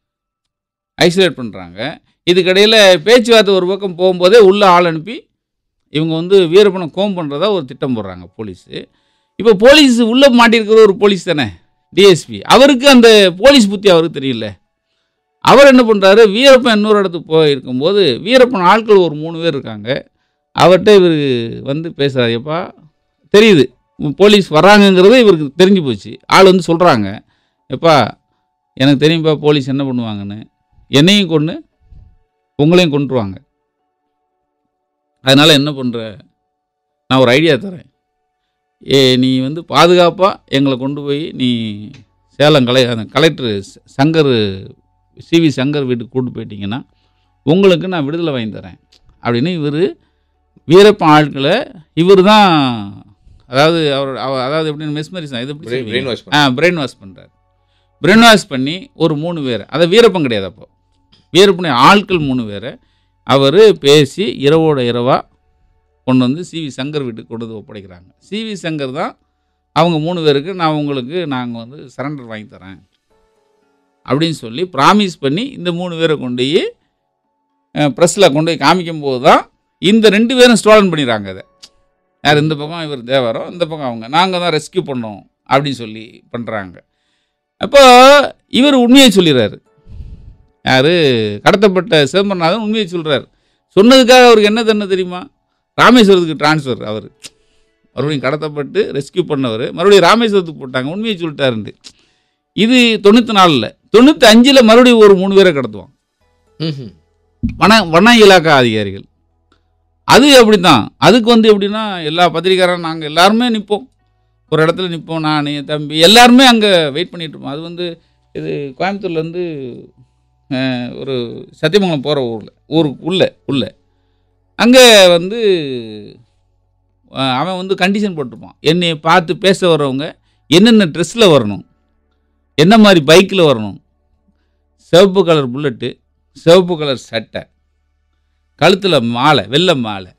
ஐசோலேட் பண்ணுறாங்க இதுக்கடையில் பேச்சுவார்த்தை ஒரு பக்கம் போகும்போதே உள்ளே ஆள் அனுப்பி இவங்க வந்து வீரப்பனை கோம் பண்ணுறதா ஒரு திட்டம் போடுறாங்க போலீஸு இப்போ போலீஸ் உள்ளே மாட்டியிருக்கிற ஒரு போலீஸ் தானே டிஎஸ்பி அவருக்கு அந்த போலீஸ் புத்தி அவருக்கு தெரியல அவர் என்ன பண்ணுறாரு வீரப்பன் இன்னொரு இடத்துக்கு போயிருக்கும்போது வீரப்பன் ஆட்கள் ஒரு மூணு பேர் இருக்காங்க அவர்கிட்ட இவர் வந்து பேசுகிறாரு எப்பா தெரியுது உம் போலீஸ் வராங்கங்கிறது இவருக்கு தெரிஞ்சு போச்சு ஆள் வந்து சொல்கிறாங்க எப்பா எனக்கு தெரியும்ப்பா போலீஸ் என்ன பண்ணுவாங்கன்னு என்னையும் கொண்டு உங்களையும் கொண்டுருவாங்க அதனால் என்ன பண்ணுற நான் ஒரு ஐடியா தரேன் ஏ நீ வந்து பாதுகாப்பாக எங்களை கொண்டு போய் நீ சேலம் கலை அந்த கலெக்டர் சங்கர் சிவி சங்கர் வீட்டுக்கு கூட்டு போயிட்டீங்கன்னா உங்களுக்கு நான் விடுதலை வாங்கி தரேன் அப்படின்னு இவர் வீரப்பன் ஆட்களை இவர் தான் அதாவது அவர் அவ- அதாவது எப்படின்னு மெஸ்மரிஸ் இது எப்படி Brain- சொல்லுவீங்க? brain wash ஆ பிரெயின் வாஷ் பண்ணுறாரு பிரெயின் வாஷ் பண்ணி ஒரு மூணு பேர் அதை வீரப்பன் கிடையாது அப்போ வீரப்பனை ஆட்கள் மூணு பேரை அவர் பேசி இரவோட இரவாக கொண்டு வந்து சிவி சங்கர் வீட்டுக்கு கொண்டு வந்து ஒப்படைக்கிறாங்க சிவி சங்கர் தான் அவங்க மூணு பேருக்கு நான் உங்களுக்கு நாங்கள் வந்து சரண்டர் வாங்கி தரேன் அப்படின்னு சொல்லி ப்ராமிஸ் பண்ணி இந்த மூணு பேரை கொண்டு போய் ப்ரெஸ்ஸில் கொண்டு போய் காமிக்கும் போது தான் இந்த ரெண்டு பேரும் ஸ்டோலன் பண்ணிடுறாங்க அதை யார் இந்த பக்கம் இவர் தேவரம் இந்த பக்கம் அவங்க நாங்கள் தான் ரெஸ்கியூ பண்ணோம் அப்படின்னு சொல்லி பண்ணுறாங்க அப்போ இவர் உண்மையை சொல்லிடுறாரு யார் கடத்தப்பட்ட சிதம்பரநாதன் உண்மையை சொல்கிறார் சொன்னதுக்காக அவருக்கு என்ன தண்டனை தெரியுமா ராமேஸ்வரத்துக்கு ட்ரான்ஸ்ஃபர் அவர் மறுபடியும் கடத்தப்பட்டு ரெஸ்கியூ பண்ணவர் மறுபடியும் ராமேஸ்வரத்துக்கு போட்டாங்க உண்மையை சொல்லிட்டாருன்ட்டு இது தொண்ணூற்றி நாலில் தொண்ணூற்றி அஞ்சில் மறுபடியும் ஒரு மூணு பேரை கடத்துவான் ம்ஹும். வன வன இலாக்கா அதிகாரிகள் அது அப்படி தான் அதுக்கு வந்து எப்படின்னா எல்லா பத்திரிக்காரரும் நாங்கள் எல்லாருமே நிற்போம் ஒரு இடத்துல நிற்போம் நான் என் தம்பி எல்லாருமே அங்கே வெயிட் பண்ணிட்டு இருப்போம் அது வந்து இது கோயம்புத்தூர்லேருந்து ஒரு சத்தியமங்கலம் போகிற ஊரில் ஊருக்கு உள்ள உள்ள அங்கே வந்து அஹ், அவன் வந்து கண்டிஷன் போட்டிருப்பான் என்னை பார்த்து பேச வர்றவங்க என்னென்ன ட்ரெஸ்ஸில் வரணும் என்ன மாதிரி பைக்கில் வரணும் சிவப்பு கலர் புல்லட்டு சிவப்பு கலர் சட்டை கழுத்தில் மாலை வெள்ளை மாலை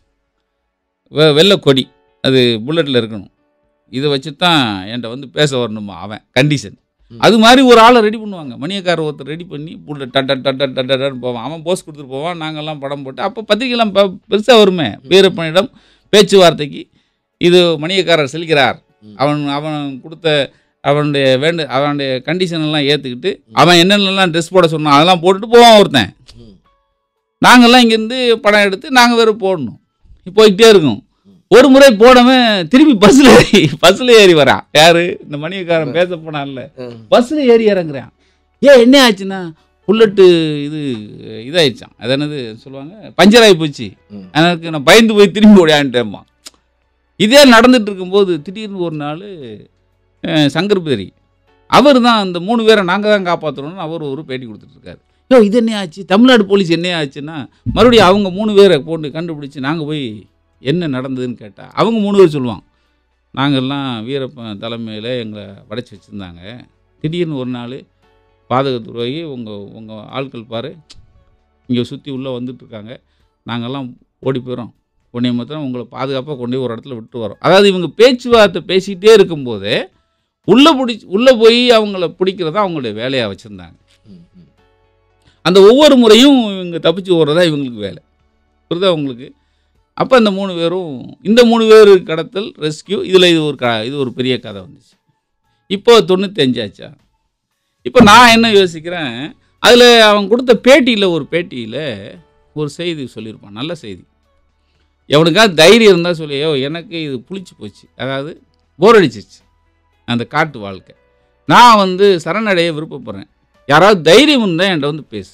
வெ வெள்ளை கொடி அது புல்லட்டில் இருக்கணும் இதை வச்சு தான் என்கிட்ட வந்து பேச வரணுமா அவன் கண்டிஷன் அது மாதிரி ஒரு ஆளை ரெடி பண்ணுவாங்க மணியக்காரர் ஒருத்தர் ரெடி பண்ணி புல்லட் டட்ட டட்ட டட்டன்னு போவான் அவன் போஸ் கொடுத்துட்டு போவான் நாங்கள்லாம் படம் போட்டு அப்போ பத்திரிக்கைலாம் பெ பெருசாக வருமே வீரப்பனிடம் பேச்சுவார்த்தைக்கு இது மணியக்காரர் செல்கிறார் அவன் அவன் கொடுத்த அவனுடைய வேண்டு அவனுடைய கண்டிஷன் எல்லாம் ஏற்றுக்கிட்டு அவன் என்னென்னலாம் ட்ரெஸ் போட சொன்னான் அதெல்லாம் போட்டுட்டு போவான் ஒருத்தன் ம். நாங்கள்லாம் இங்கேருந்து படம் எடுத்து நாங்கள் வேறு போடணும் போய்கிட்டே இருக்கோம் ஒரு முறை போனவன் திரும்பி பஸ்ஸில் ஏறி பஸ்ஸில் ஏறி வரான் யாரு இந்த மணியக்காரன் பேச போனான்ல ம். பஸ்ஸில் ஏறி இறங்குறான் ஏன் என்ன ஆச்சுன்னா புல்லட்டு இது இதாயிடுச்சான் அது என்னது சொல்லுவாங்க பஞ்சர் ஆகி போச்சு ம். எனக்கு நான் பயந்து போய் திரும்பி ஓடியான்ட்டேம்மா இதே நடந்துட்டு இருக்கும்போது திடீர்னு ஒரு நாள் சங்கர் பிதரி அவர் தான் அந்த மூணு பேரை நாங்கள் தான் காப்பாற்றணும்னு அவர் ஒரு பேட்டி கொடுத்துட்ருக்காரு யோ இது என்ன ஆச்சு தமிழ்நாடு போலீஸ் என்ன ஆச்சுன்னா மறுபடியும் அவங்க மூணு பேரை போட்டு கண்டுபிடிச்சி நாங்கள் போய் என்ன நடந்ததுன்னு கேட்டால் அவங்க மூணு பேர் சொல்லுவாங்க நாங்கள்லாம் வீரப்பன் தலைமையில் எங்களை வடைச்சி வச்சுருந்தாங்க திடீர்னு ஒரு நாள் பாதக துரோகி உங்கள் உங்கள் ஆட்கள் பாரு இங்கே சுற்றி உள்ளே வந்துட்டுருக்காங்க நாங்கள்லாம் ஓடி போயிடும் உன்னை மாத்திரம் உங்களை பாதுகாப்பாக கொண்டு போய் ஒரு இடத்துல விட்டு வரோம் அதாவது இவங்க பேச்சுவார்த்தை பேசிக்கிட்டே இருக்கும்போதே உள்ளே பிடிச்சி உள்ளே போய் அவங்கள பிடிக்கிறதா அவங்களுடைய வேலையாக வச்சுருந்தாங்க ம், ம். அந்த ஒவ்வொரு முறையும் இவங்க தப்பிச்சு ஓடுறதா இவங்களுக்கு வேலை புரியுதா உங்களுக்கு அப்போ அந்த மூணு பேரும் இந்த மூணு பேர் கடத்தல் ரெஸ்கியூ இதில் இது ஒரு க இது ஒரு பெரிய கதை வந்துச்சு இப்போ தொண்ணூத்தஞ்சாச்சா இப்போ நான் என்ன யோசிக்கிறேன் அதில் அவன் கொடுத்த பேட்டியில் ஒரு பேட்டியில் ஒரு செய்தி சொல்லியிருப்பான் நல்ல செய்தி எவனுக்காவது தைரியம் இருந்தால் சொல்லியோ எனக்கு இது புளிச்சு போச்சு அதாவது போர் அடிச்சிச்சு அந்த காட்டு வாழ்க்கை நான் வந்து சரணடைய விருப்பப்படுறேன் யாராவது தைரியம் இருந்தால் என்கிட்ட வந்து பேசு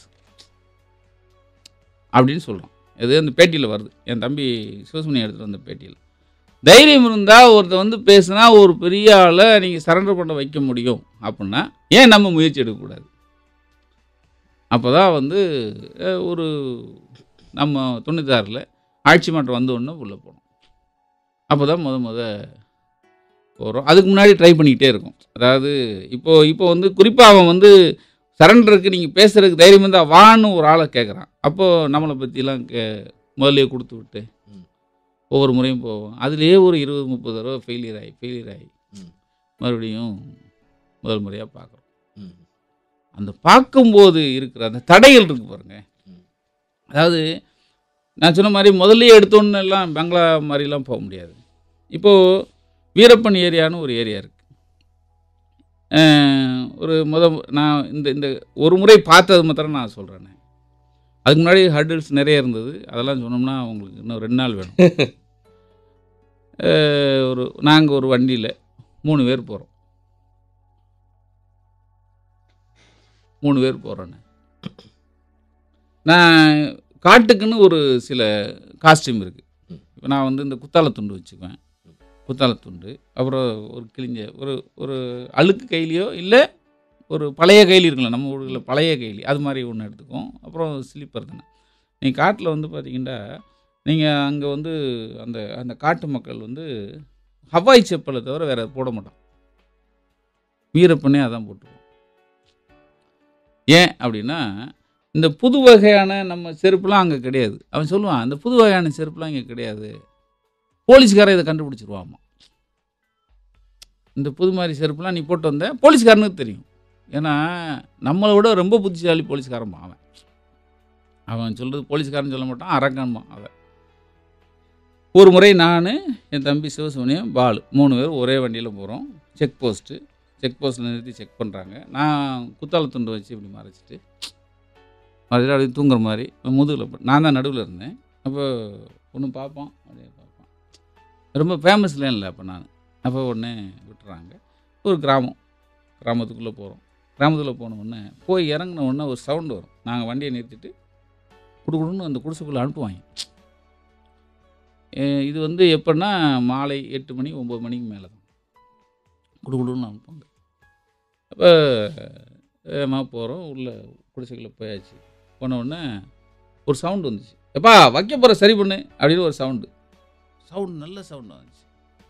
அப்படின்னு சொல்கிறான் இது அந்த பேட்டியில் வருது என் தம்பி சிவசுமணி எடுத்துகிட்டு வந்த பேட்டியில் தைரியம் இருந்தால் ஒருத்தர் வந்து பேசுனா ஒரு பெரிய ஆளை நீங்கள் சரண்டர் பண்ண வைக்க முடியும் அப்படின்னா ஏன் நம்ம முயற்சி எடுக்கக்கூடாது அப்போ தான் வந்து அஹ், ஒரு நம்ம தொண்ணூத்தாறில் ஆட்சி மாற்றம் வந்த உடனே உள்ளே போனோம் அப்போ தான் முத முத போகிறோம் அதுக்கு முன்னாடி ட்ரை பண்ணிக்கிட்டே இருக்கும் அதாவது இப்போ இப்போ வந்து குறிப்பாக அவன் வந்து சரண்டருக்கு நீங்கள் பேசுகிறதுக்கு தைரியம் இருந்தால் வான்னு ஒரு ஆளை கேட்குறான் அப்போது நம்மளை பற்றிலாம் கே முதல்லயே கொடுத்து விட்டு ம். ஒவ்வொரு முறையும் போவோம் அதுலேயே ஒரு இருபது முப்பது தடவை ஃபெயிலியர் ஆகி ஃபெயிலியர் ஆகி ம். மறுபடியும் முதல் முறையாக பார்க்குறோம் ம். அந்த பார்க்கும்போது இருக்கிற அந்த தடைகள் இருக்கு பாருங்க ம். அதாவது நான் சொன்ன மாதிரி முதல்லயே எடுத்தோன்னு எல்லாம் பங்களா மாதிரிலாம் போக முடியாது இப்போது வீரப்பன் ஏரியான்னு ஒரு ஏரியா இருக்குது ஒரு முத நான் இந்த இந்த ஒரு முறை பார்த்தது மாத்திரம் நான் சொல்கிறேன் அதுக்கு முன்னாடி ஹர்டில்ஸ் நிறைய இருந்தது அதெல்லாம் சொன்னோம்னா உங்களுக்கு இன்னும் ரெண்டு நாள் வேணும் அஹ், ஒரு நாங்கள் ஒரு வண்டியில் மூணு பேர் போகிறோம் மூணு பேர் போகிறோன்னு நான் காட்டுக்குன்னு ஒரு சில காஸ்டியூம் இருக்குது இப்போ நான் வந்து இந்த குத்தால துண்டு வச்சுக்குவேன் குத்தால துண்டு அப்புறம் ஒரு கிழிஞ்ச ஒரு ஒரு அழுக்கு கைலியோ இல்லை ஒரு பழைய கைலி இருக்குல்ல நம்ம ஊரில் பழைய கைலி அது மாதிரி ஒன்று எடுத்துக்குவோம் அப்புறம் ஸ்லீப்பர் தானே நீங்கள் காட்டில் வந்து பார்த்தீங்கன்னா நீங்கள் அங்கே வந்து அந்த அந்த காட்டு மக்கள் வந்து ஹவாய் செப்பலை தவிர வேறு போட மாட்டான் வீரப்பனே அதான் போட்டுக்குவோம் ஏன் அப்படின்னா இந்த புது வகையான நம்ம செருப்புலாம் அங்கே கிடையாது அவன் சொல்லுவான் அந்த புது வகையான செருப்புலாம் இங்கே கிடையாது போலீஸ்காரன் இதை கண்டுபிடிச்சிருவாமா இந்த புது மாதிரி செருப்புலாம் நீ போட்டு வந்த போலீஸ்காரனுக்கு தெரியும் ஏன்னா நம்மளை விட ரொம்ப புத்திசாலி போலீஸ்காரன் அவன் அவன் சொல்கிறது போலீஸ்காரன் சொல்ல மாட்டான் அரக்கன்மா அவன் ஒரு முறை நான் என் தம்பி சிவசுமணியம் பாலு மூணு பேர் ஒரே வண்டியில் போகிறோம் செக் போஸ்ட்டு செக் போஸ்ட்டில் நிறுத்தி செக் பண்ணுறாங்க நான் குத்தால துண்டு வச்சு இப்படி மறைச்சிட்டு மறைச்சிட்டு அப்படியே தூங்குற மாதிரி முதுகில் நான் தான் நடுவில் இருந்தேன் அப்போ ஒன்று பார்ப்போம் அப்படியே பார்ப்போம் ரொம்ப ஃபேமஸ்லாம் இல்லை அப்போ நான் அப்போ உடனே விட்டுறாங்க ஒரு கிராமம் கிராமத்துக்குள்ளே போகிறோம் கிராமத்தில் போன உடனே போய் இறங்கின உடனே ஒரு சவுண்டு வரும் நாங்கள் வண்டியை நிறுத்திட்டு குடுகுடுன்னு அந்த குடிசைக்குள்ளே அனுப்புவாங்க அஹ் இது வந்து எப்போன்னா மாலை எட்டு மணி ஒம்பது மணிக்கு மேலே தான் குடுகுடுன்னு அனுப்புவாங்க அப்போ ஏமா போகிறோம் உள்ள குடிசைக்குள்ளே போயாச்சு போன உடனே ஒரு சவுண்டு வந்துச்சு எப்பா வைக்க போகிற சரி பண்ணு அப்படின்னு ஒரு சவுண்டு சவுண்டு நல்ல சவுண்டு வந்துச்சு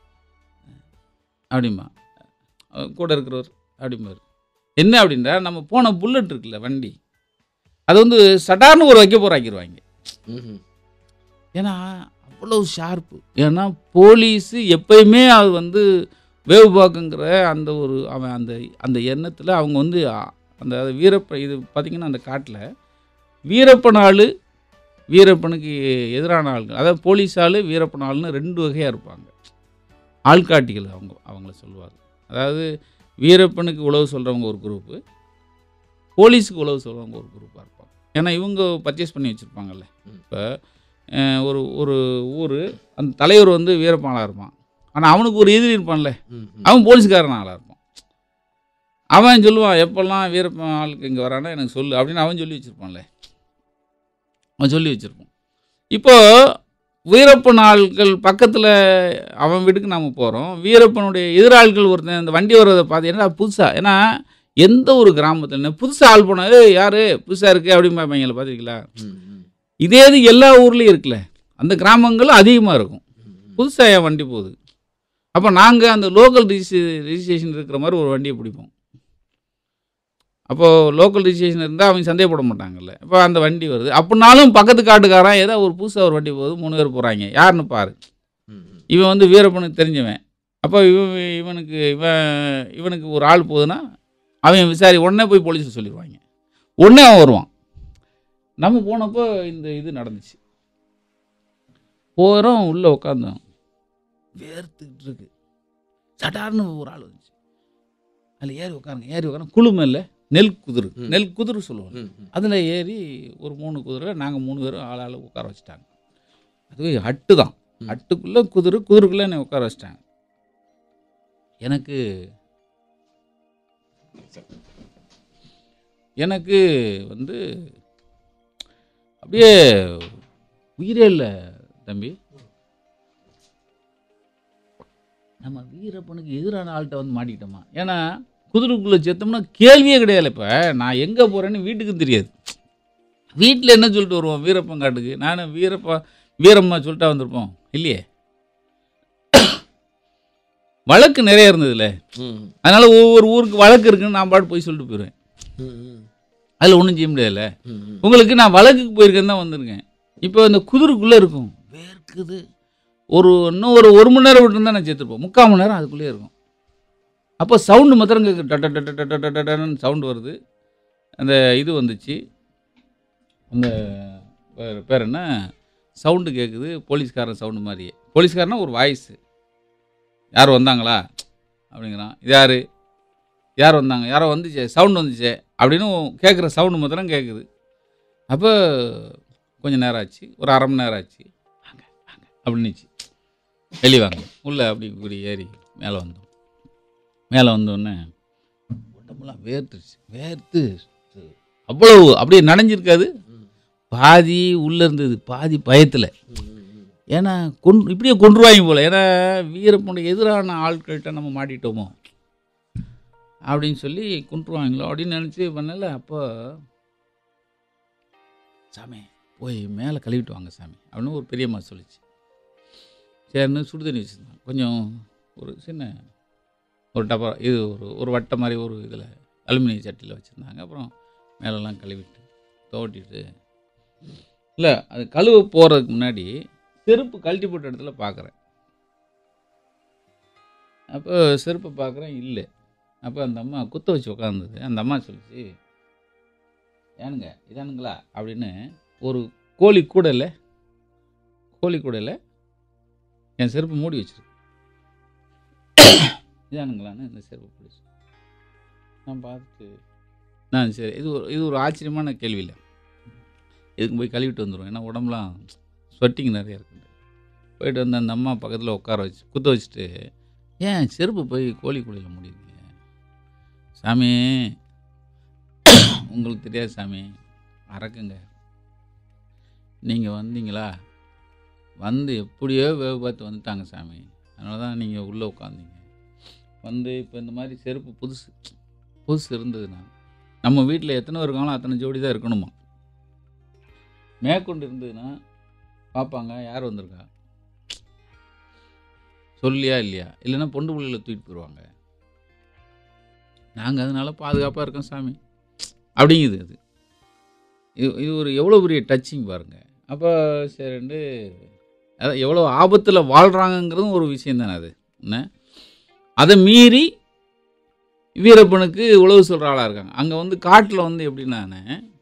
அப்படிமா அஹ் கூட இருக்கிறவர் அப்படிம்பாரு என்ன அப்படின்றா நம்ம போன புல்லட் இருக்குல்ல வண்டி அது வந்து சடார்னு ஒரு வைக்க போகிற ஆக்கிடுவாங்க ம்ஹும். ஏன்னா அவ்வளோ ஷார்ப்பு ஏன்னா போலீஸு எப்பயுமே அது வந்து வேவு பார்க்குங்கிற அந்த ஒரு அவன் அந்த அந்த எண்ணத்தில் அவங்க வந்து அ- அந்த வீரப்ப இது பார்த்திங்கன்னா அந்த காட்டில் வீரப்பன் ஆள் வீரப்பனுக்கு எதிரான ஆள்கள் அதாவது போலீஸ் ஆள் வீரப்பன் ஆள்னு ரெண்டு வகையாக இருப்பாங்க ஆள்காட்டிகள் அவங்க அவங்கள சொல்லுவாங்க அதாவது வீரப்பனுக்கு உழவு சொல்கிறவங்க ஒரு குரூப்பு போலீஸுக்கு உழவு சொல்கிறவங்க ஒரு குரூப்பாக இருப்பாங்க ஏன்னா இவங்க பர்ச்சேஸ் பண்ணி வச்சுருப்பாங்கல்ல இப்போ ஒரு ஒரு ஊர் அந்த தலைவர் வந்து வீரப்பானாக இருப்பான் ஆனால் அவனுக்கு ஒரு எதிரி இருப்பான்ல ம்ஹும். அவன் போலீஸ்காரன் ஆளாக இருப்பான் அவன் சொல்லுவான் எப்பெல்லாம் வீரப்பன் ஆளுக்கு இங்கே வரானா எனக்கு சொல்லு அப்படின்னு அவன் சொல்லி வச்சுருப்பான்ல அவன் சொல்லி வச்சுருப்பான் இப்போ வீரப்பன் ஆள்கள் பக்கத்தில் அவன் வீட்டுக்கு நாம் போகிறோம் வீரப்பனுடைய எதிராள்கள் ஒருத்தன் இந்த வண்டி வர்றதை பார்த்தீங்கன்னா புதுசாக ஏன்னா எந்த ஒரு கிராமத்தில் புதுசாக ஆள் போனால் ஏய் யார் புதுசாக இருக்குது அப்படின்னு பார்ப்பாங்களா பார்த்துருக்கீங்களா ம்ஹும். இதே இது எல்லா ஊர்லேயும் இருக்குல்ல அந்த கிராமங்களும் அதிகமாக இருக்கும் புதுசாக என் வண்டி போகுது அப்போ நாங்கள் அந்த லோக்கல் ரிஜிஸ்ட்ரே ரிஜிஸ்ட்ரேஷன் இருக்கிற மாதிரி ஒரு வண்டியை பிடிப்போம் அப்போது லோக்கல் ரிஜிஸ்ட்ரேஷன் இருந்தால் அவங்க சந்தேகப்பட மாட்டாங்கல்ல இப்போ அந்த வண்டி வருது அப்படின்னாலும் பக்கத்து காட்டுக்காரன் ஏதோ ஒரு புதுசாக ஒரு வண்டி போகுது மூணு பேர் போகிறாங்க யாருன்னு பாரு ம்ஹும். இவன் வந்து வீரப்பனுக்கு தெரிஞ்சவன் அப்போ இவன் இவனுக்கு இவன் இவனுக்கு ஒரு ஆள் போகுதுன்னா அவன் விசாரி உடனே போய் போலீஸில் சொல்லிடுவாங்க உடனே அவன் வருவான் நம்ம போனப்போ இந்த இது நடந்துச்சு போகிறோம் உள்ளே உட்காந்தோம் வேர்த்துக்கிட்டு இருக்கு சடார்னு ஒரு ஆள் வந்துச்சு அதில் ஏறி உட்காருங்க ஏறி உட்காந்து குழுமை இல்லை நெல் குதிரு ம். நெல் குதிரு சொல்லுவாங்க ம்ஹும். அதில் ஏறி ஒரு மூணு குதிரை நாங்கள் மூணு பேரும் ஆள் ஆள் உட்கார வச்சுட்டாங்க அதுவே அட்டு தான் ம். அட்டுக்குள்ளே குதிரை குதிரைக்குள்ளே என்னை உட்கார வச்சிட்டாங்க எனக்கு எனக்கு வந்து அப்படியே உயிரே இல்லை தம்பி நம்ம வீரப்பனுக்கு எதிரான ஆள்கிட்ட வந்து மாட்டிக்கிட்டோமா ஏன்னா குதிரைக்குள்ளே செத்தோம்னா கேள்வியே கிடையாது இப்போ நான் எங்கே போகிறேன்னு வீட்டுக்கும் தெரியாது வீட்டில் என்ன சொல்லிட்டு வருவோம் வீரப்பன் காட்டுக்கு நான் வீரப்பா வீரம்மா சொல்லிட்டா வந்திருப்போம் இல்லையே வழக்கு நிறைய இருந்ததுல ம்ஹும். அதனால ஒவ்வொரு ஊருக்கு வழக்கு இருக்குன்னு நான் பாட்டு போய் சொல்லிட்டு போயிடுவேன் ம்ஹும். அதில் ஒன்றும் செய்ய முடியாதுல்ல ம்ஹும். உங்களுக்கு நான் வழக்குக்கு போயிருக்கேன்னு தான் வந்திருக்கேன் இப்போ இந்த குதிரைக்குள்ளே இருக்கும் வேர்க்குது ஒரு இன்னும் ஒரு ஒரு மணி நேரம் விட்டுருந்தா நான் சேர்த்துருப்போம் முக்கால் மணி நேரம் அதுக்குள்ளேயே இருக்கும் அப்போ சவுண்டு மாத்திரம் கேட்கு டட்ட டட்ட டட்ட டட்ட டட்டன்னு சவுண்டு வருது அந்த இது வந்துச்சு அந்த பேர் பேர் என்ன சவுண்டு கேட்குது போலீஸ்காரன் சவுண்டு மாதிரியே போலீஸ்காரனா ஒரு வாய்ஸு யார் வந்தாங்களா அப்படிங்கிறான் இது யார் யார் வந்தாங்க யாரோ வந்துச்சே சவுண்டு வந்துச்சே அப்படின்னு கேட்குற சவுண்டு மாத்திரம் கேட்குது அப்போ கொஞ்சம் நேரம் ஆச்சு ஒரு அரை மணி நேரம் ஆச்சு வாங்க வாங்க அப்படின்னுச்சு வெளியே வாங்க உள்ளே அப்படி இப்படி ஏறி மேலே வந்தோம் மேலே வந்தோடனே உடம்புலாம் வேர்த்துருச்சு வேர்த்து அவ்வளவு அப்படியே நனைஞ்சிருக்காது பாதி உள்ளே இருந்தது பாதி பயத்தில் ம்ஹும். ஏன்னா கொன் இப்படியே கொன்றுவாங்க போல ஏன்னா வீரப்பனுடைய எதிரான ஆட்கள்கிட்ட நம்ம மாட்டிட்டோமோ அப்படின்னு சொல்லி கொன்றுவாங்களோ அப்படின்னு நினச்சி பண்ணல அப்போ சாமி போய் மேலே கழுவிட்டு வாங்க சாமி அப்படின்னு ஒரு பெரியம்மா சொல்லிச்சு சரின்னு சுடு தண்ணி வச்சுருந்தாங்க கொஞ்சம் ஒரு சின்ன ஒரு டப்பா இது ஒரு ஒரு வட்டை மாதிரி ஒரு இதில் அலுமினிய சட்டியில் வச்சுருந்தாங்க அப்புறம் மேலெல்லாம் கழுவிட்டு துவட்டிட்டு இல்லை அது கழுவ போகிறதுக்கு முன்னாடி செருப்பு கழட்டி போட்ட இடத்துல பார்க்குறேன் அப்போ செருப்பை பார்க்குறேன் இல்லை அப்போ அந்த அம்மா குத்த வச்சு உட்காந்துது அந்த அம்மா சொல்லிச்சு ஏனுங்க இதானுங்களா அப்படின்னு ஒரு கோழி கூடையில் கோழி கூடையில் என் செருப்பு மூடி வச்சிருக்கு இதானுங்களான்னு இந்த செருப்பு பிடிச்சி நான் பார்த்துட்டு நான் சரி இது ஒரு இது ஒரு ஆச்சரியமான கேள்வி இல்லை இதுக்கு போய் கழுவிட்டு வந்துடும் ஏன்னா உடம்புலாம் ஸ்வெட்டிங் நிறைய இருக்குது போயிட்டு வந்து அந்த அம்மா பக்கத்தில் உட்கார வச்சு குத்த வச்சுட்டு ஏன் செருப்பு போய் கோழி குழியில் முடியுங்க சாமி உங்களுக்கு தெரியாது சாமி அரக்குங்க நீங்கள் வந்தீங்களா வந்து எப்படியோ வேவு பார்த்து வந்துட்டாங்க சாமி அதனால தான் நீங்கள் உள்ளே உட்காந்தீங்க வந்து இப்போ இந்த மாதிரி செருப்பு புதுசு புதுசு இருந்ததுன்னா நம்ம வீட்டில் எத்தனை இருக்காங்களோ அத்தனை ஜோடி தான் இருக்கணுமா மேற்கொண்டு இருந்ததுன்னா பார்ப்பாங்க யார் வந்திருக்கா சொல்லியா இல்லையா இல்லைன்னா பொண்டு பிள்ளைகளை தூக்கிட்டு போயிடுவாங்க நாங்கள் அதனால பாதுகாப்பாக இருக்கோம் சாமி அப்படிங்குது அது இது இது ஒரு எவ்வளோ பெரிய டச்சிங் பாருங்கள் அப்போ சரிண்டு அதான் எவ்வளோ ஆபத்தில் வாழ்கிறாங்கங்கிறதும் ஒரு விஷயம் தானே அது என்ன அதை மீறி வீரப்பனுக்கு உழவு சொல்கிற ஆளாக இருக்காங்க அங்கே வந்து காட்டில் வந்து எப்படின்னானே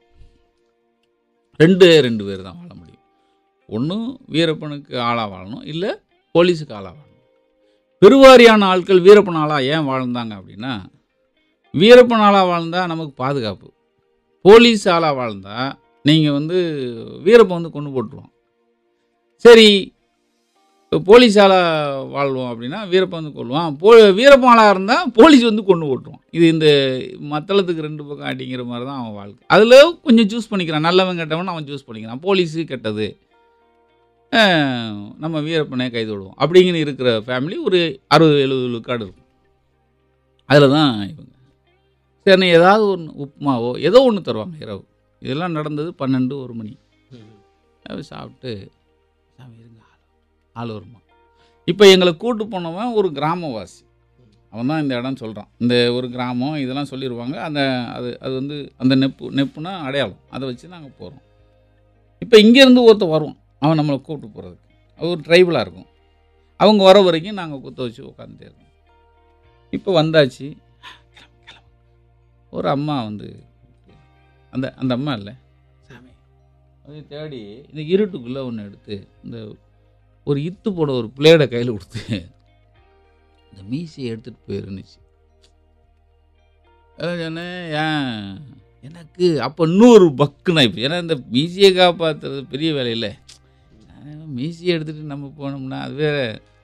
ரெண்டு ரெண்டு பேர் தான் வாழ முடியும் ஒன்று வீரப்பனுக்கு ஆளாக வாழணும் இல்லை போலீஸுக்கு ஆளாக வாழணும் பெருவாரியான ஆட்கள் வீரப்பன் ஆளாக ஏன் வாழ்ந்தாங்க அப்படின்னா வீரப்பன் ஆளாக வாழ்ந்தால் நமக்கு பாதுகாப்பு போலீஸ் ஆளாக வாழ்ந்தால் நீங்கள் வந்து வீரப்பன் வந்து கொண்டு போட்டுருவான் சரி இப்போ போலீஸ் ஆளாக வாழ்வோம் அப்படின்னா வீரப்பன் வந்து கொள்வான் போ வீரப்பன் ஆளாக இருந்தால் போலீஸ் வந்து கொண்டு போட்டுருவான் இது இந்த மத்தளத்துக்கு ரெண்டு பக்கம் அடிங்கிற மாதிரி தான் அவன் வாழ்க்கை அதில் கொஞ்சம் சூஸ் பண்ணிக்கிறான் நல்லவன் கெட்டவன் அவன் சூஸ் பண்ணிக்கிறான் போலீஸு கெட்டது அஹ், நம்ம வீரப்பனை கைது விடுவோம் அப்படிங்கிற இருக்கிற ஃபேமிலி ஒரு அறுபது எழுபது விழுக்காடு இருக்கும் அதில் தான் இவங்க சரி ஏதாவது ஒன்று உப்புமாவோ ஏதோ ஒன்று தருவாங்க இரவு இதெல்லாம் நடந்தது பன்னெண்டு ஒரு மணி அது சாப்பிட்டு சாமி இருங்க ஆள் ஆள் வருமா இப்போ எங்களை கூட்டு போனவன் ஒரு கிராமவாசி அவன் தான் இந்த இடம் சொல்கிறான் இந்த ஒரு கிராமம் இதெல்லாம் சொல்லிடுவாங்க அந்த அது அது வந்து அந்த நெப்பு நெப்புனா அடையாளம் அதை வச்சு நாங்கள் போகிறோம் இப்போ இங்கேருந்து ஒருத்தன் வருவான் அவன் நம்மளை கூப்பிட்டு போகிறதுக்கு அது ஒரு ட்ரைபலாக இருக்கும் அவங்க வர வரைக்கும் நாங்கள் குத்த வச்சு உட்காந்துட்டே இருக்கோம் இப்போ வந்தாச்சு கிளம்பு, கிளம்பு. ஒரு அம்மா வந்து அந்த அந்த அம்மா இல்லை சாமி அதை தேடி இந்த இருட்டுக்குள்ளே ஒன்று எடுத்து இந்த ஒரு இத்து போட ஒரு பிளேடை கையில் கொடுத்து இந்த மீசையை எடுத்துகிட்டு போயிருந்துச்சு அதான் சொன்னேன் ஏன் எனக்கு அப்போ இன்னொரு பக்குனா இப்போ ஏன்னா இந்த மீசியை காப்பாற்றுறது பெரிய வேலை இல்லை மீசியை எடுத்துகிட்டு நம்ம போனோம்னா அது வேற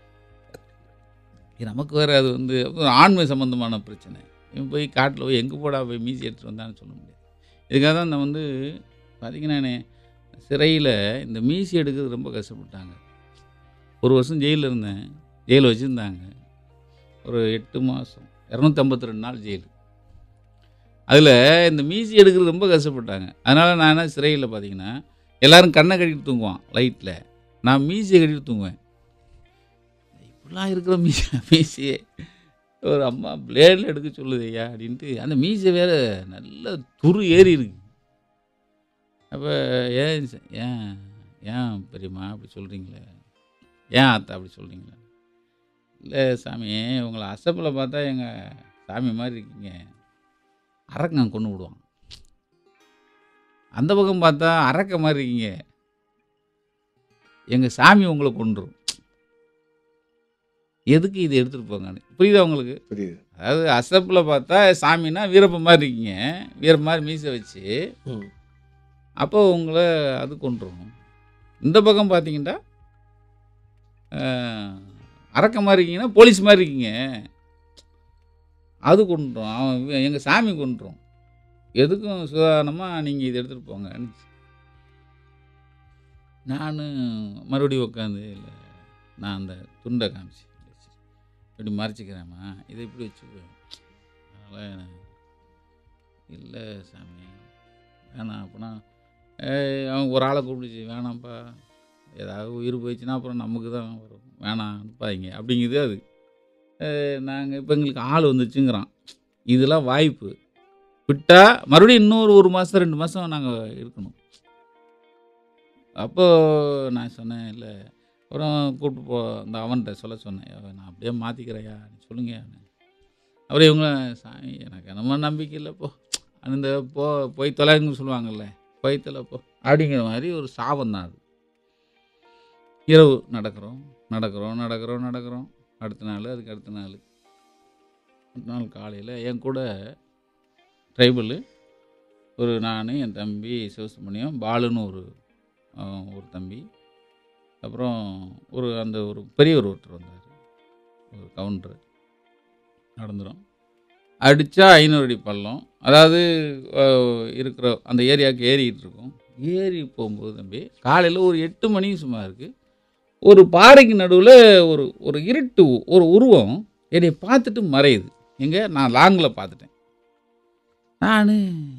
இது நமக்கு வேற அது வந்து ஒரு ஆண்மை சம்மந்தமான பிரச்சனை இவன் போய் காட்டில் போய் எங்கே போடா போய் மீசி எடுத்துகிட்டு வந்தான்னு சொல்ல முடியாது இதுக்காக தான் நான் வந்து பார்த்தீங்கன்னா சிறையில் இந்த மீசி எடுக்கிறது ரொம்ப கஷ்டப்பட்டாங்க ஒரு வருஷம் ஜெயிலில் இருந்தேன் ஜெயில் வச்சுருந்தாங்க ஒரு எட்டு மாதம் இரநூத்தம்பத்தி ரெண்டு நாள் ஜெயில் அதில் இந்த மீசி எடுக்கிறது ரொம்ப கஷ்டப்பட்டாங்க அதனால் நான் என்ன சிறையில் பார்த்தீங்கன்னா எல்லாரும் கண்ணை கட்டிட்டு தூங்குவான் லைட்டில் நான் மீசியை கட்டிட்டு தூங்குவேன் இப்படிலாம் இருக்கிற மீசி மீசியே ஒரு அம்மா பிளேடில் எடுக்க சொல்லுது ஐயா அப்படின்ட்டு அந்த மீசை வேற நல்ல துரு ஏறி இருக்கு அப்போ ஏன் ச- ஏன் ஏன் பெரியம்மா அப்படி சொல்கிறீங்களே ஏன் ஆத்தா அப்படி சொல்கிறீங்களே இல்லை சாமி உங்களை அசப்பில் பார்த்தா எங்கள் சாமி மாதிரி இருக்கீங்க அரக்கன் கொண்டு விடுவான் அந்த பக்கம் பார்த்தா அரக்க மாதிரி இருக்கீங்க எங்கள் சாமி உங்களை கொண்டுரும் எதுக்கு இதை எடுத்துகிட்டு போங்கன்னு புரியுதா உங்களுக்கு புரியுது அதாவது அசப்பில் பார்த்தா சாமின்னா வீரப்ப மாதிரி இருக்கீங்க வீரப்ப மாதிரி மீசை வச்சு ம். அப்போ உங்களை அது கொண்டுரும் இந்த பக்கம் பார்த்தீங்கன்னா அரக்க மாதிரி இருக்கீங்கன்னா போலீஸ் மாதிரி இருக்கீங்க அது கொண்டுரும் அவன் எங்கள் சாமி கொண்டுரும் எதுக்கும் சுதாரணமாக நீங்கள் இதை எடுத்துகிட்டு போங்க நான் மறுபடியும் உட்காந்து இல்லை நான் அந்த துண்டை காமிச்சு இப்படி மறைச்சிக்கிறேம்மா இதை இப்படி வச்சுக்குவேன் அதனால் இல்லை சாமி வேணாம் அப்படின்னா ஏய், அவன் ஒரு ஆளை கூப்பிடுச்சு வேணாம்ப்பா ஏதாவது உயிர் போயிடுச்சுன்னா அப்புறம் நமக்கு தான் வரும் வேணாம் அனுப்பாதீங்க அப்படிங்குது அது நாங்கள் இப்போ எங்களுக்கு ஆள் வந்துச்சுங்கிறான் இதெல்லாம் வாய்ப்பு விட்டால் மறுபடியும் இன்னொரு ஒரு மாதம் ரெண்டு மாதம் நாங்கள் இருக்கணும் அப்போது நான் சொன்னேன் இல்லை அப்புறம் கூப்பிட்டு போ அந்த அவன்கிட்ட சொல்ல சொன்னேன் "அவன் நான் அப்படியே மாற்றிக்கிறையா சொல்லுங்க அப்புறம் இவங்க சாமி எனக்கு என்னமோ நம்பிக்கை இல்லை போ அந்த போ போய் தொலைன்னு சொல்லுவாங்கல்ல போய் தொலை போ அப்படிங்கிற மாதிரி ஒரு சாபம் தான் அது இரவு நடக்கிறோம் நடக்கிறோம் நடக்கிறோம் நடக்கிறோம் அடுத்த நாள் அதுக்கு அடுத்த நாள் அடுத்த நாள் காலையில் என் கூட ட்ரைபலு ஒரு நான் என் தம்பி சிவசுமணியம் பாலுன்னு ஒரு அஹ், ஒரு தம்பி அப்புறம் ஒரு அந்த ஒரு பெரியவர் ஒருத்தர் வந்தார் ஒரு கவுண்டர் நடந்துடும் அடித்தா ஐநூறு அடி பள்ளம் அதாவது அஹ், இருக்கிற அந்த ஏரியாவுக்கு ஏறிக்கிட்டு இருக்கோம் ஏறி போகும்போது தம்பி காலையில் ஒரு எட்டு மணிக்கு சும்மா இருக்குது ஒரு பாறைக்கு நடுவில் ஒரு ஒரு இருட்டு ஒரு உருவம் என்னை பார்த்துட்டு மறையுது எங்கே நான் லாங்கில் பார்த்துட்டேன் நான்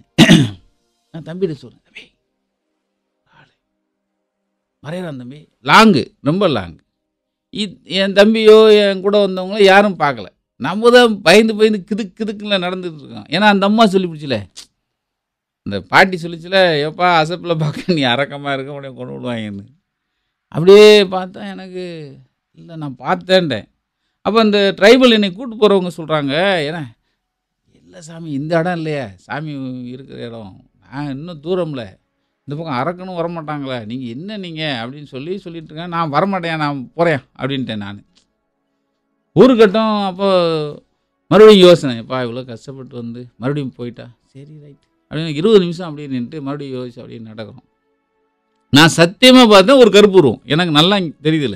நான் தம்பிகிட்ட சொல்கிறேன் தம்பி ஆளு மறையிறான் தம்பி லாங்கு ரொம்ப லாங்கு இ- என் தம்பியோ என் கூட வந்தவங்களோ யாரும் பார்க்கல நம்ம தான் பயந்து பயந்து கிதுக்கு கிதுக்குல நடந்துட்டு இருக்கோம் ஏன்னா அந்த அம்மா சொல்லி பிடிச்சல இந்த பாட்டி சொல்லிச்சுல எப்பா அசப்பில் பார்க்க நீ அரக்கமாக இருக்க உடனே கொண்டு விடுவாங்கன்னு அப்படியே பார்த்தா எனக்கு இல்லை நான் பார்த்தேன்ட்டேன் அப்போ இந்த ட்ரைபல் என்னை கூட்டு போகிறவங்க சொல்கிறாங்க ஏன்னா இல்லை சாமி இந்த இடம் இல்லையா சாமி இருக்கிற இடம் நான் இன்னும் தூரம்ல இந்த பக்கம் அரக்கனும் வரமாட்டாங்களே நீங்கள் என்ன நீங்கள் அப்படின்னு சொல்லி சொல்லிட்டு இருக்கேன் நான் வரமாட்டேன் நான் போகிறேன் அப்படின்ட்டேன் நான் ஒரு கட்டம் அப்போ மறுபடியும் யோசனை எப்பா இவ்வளோ கஷ்டப்பட்டு வந்து மறுபடியும் போயிட்டா சரி ரைட் அப்படின்னு இருபது நிமிஷம் அப்படியே நின்றுட்டு மறுபடியும் யோசிச்சு அப்படியே நடக்கிறோம் நான் சத்தியமாக பார்த்தேன் ஒரு கருப்பு உருவம் எனக்கு நல்லா தெரியுதுல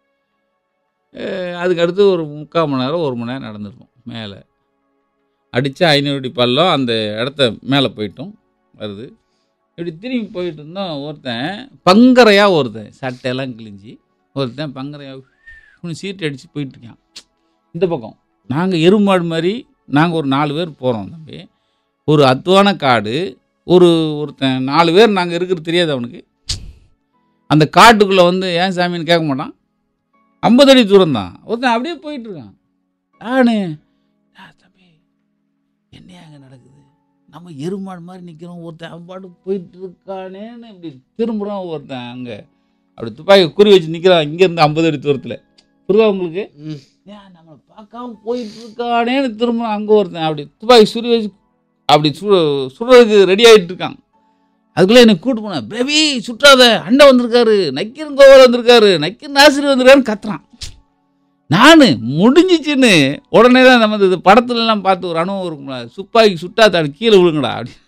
அஹ் அதுக்கு அடுத்து ஒரு முக்கால் மணி நேரம் ஒரு மணி நேரம் நடந்திருக்கும் மேலே அடித்தா ஐநூறு அடி பள்ளம் அந்த இடத்த மேலே போயிட்டோம் வருது இப்படி திரும்பி போயிட்டு இருந்தோம் ஒருத்தன் பங்கரையாக ஒருத்தன் சட்டையெல்லாம் கிழிஞ்சி ஒருத்தன் பங்கரையாக சீட்டு அடித்து போயிட்டுருக்கான் இந்த பக்கம் நாங்கள் எருமாடு மாதிரி நாங்கள் ஒரு நாலு பேர் போகிறோம் தம்பி ஒரு அத்துவான காடு ஒரு ஒருத்தன் நாலு பேர் நாங்கள் இருக்கிறது தெரியாது அவனுக்கு அந்த காட்டுக்குள்ளே வந்து ஏன் சாமின்னு கேட்க மாட்டான் ஐம்பது அடி தூரம் தான் ஒருத்தன் அப்படியே போயிட்டுருக்கான் நானு "ஆ, தம்பி என்னையா அங்கே நடக்குது நம்ம எருமாடு மாதிரி நிற்கிறோம் ஒருத்தன் அவன் பாட்டு போயிட்டு இருக்கானேன்னு இப்படி திரும்புகிறான் ஒருத்தன் அங்கே அப்படி துப்பாக்கி குறி வச்சு நிற்கிறான் இங்கேருந்து ஐம்பது அடி தூரத்தில் புரியுதா உங்களுக்கு ஏன் நம்மளை பார்க்காம போயிட்டு இருக்கானேன்னு திரும்ப அங்கே ஒருத்தன் அப்படி துப்பாக்கி சுரி வச்சு அப்படி சு சுடுறதுக்கு ரெடி ஆகிட்டு இருக்கான் அதுக்குள்ளே என்னை கூட்டு போனேன் பேபி சுற்றாத அண்டை வந்திருக்காரு நக்கீரன் கோவில் வந்திருக்காரு நக்கீரன் நாசிரி வந்திருக்காருன்னு கத்துறான் நான் முடிஞ்சிச்சுன்னு உடனே தான் நம்ம இது படத்துலலாம் பார்த்து ஒரு அனுபவம் இருக்கும்ல துப்பாக்கி சுட்டா தான் கீழே விழுங்கடா அப்படி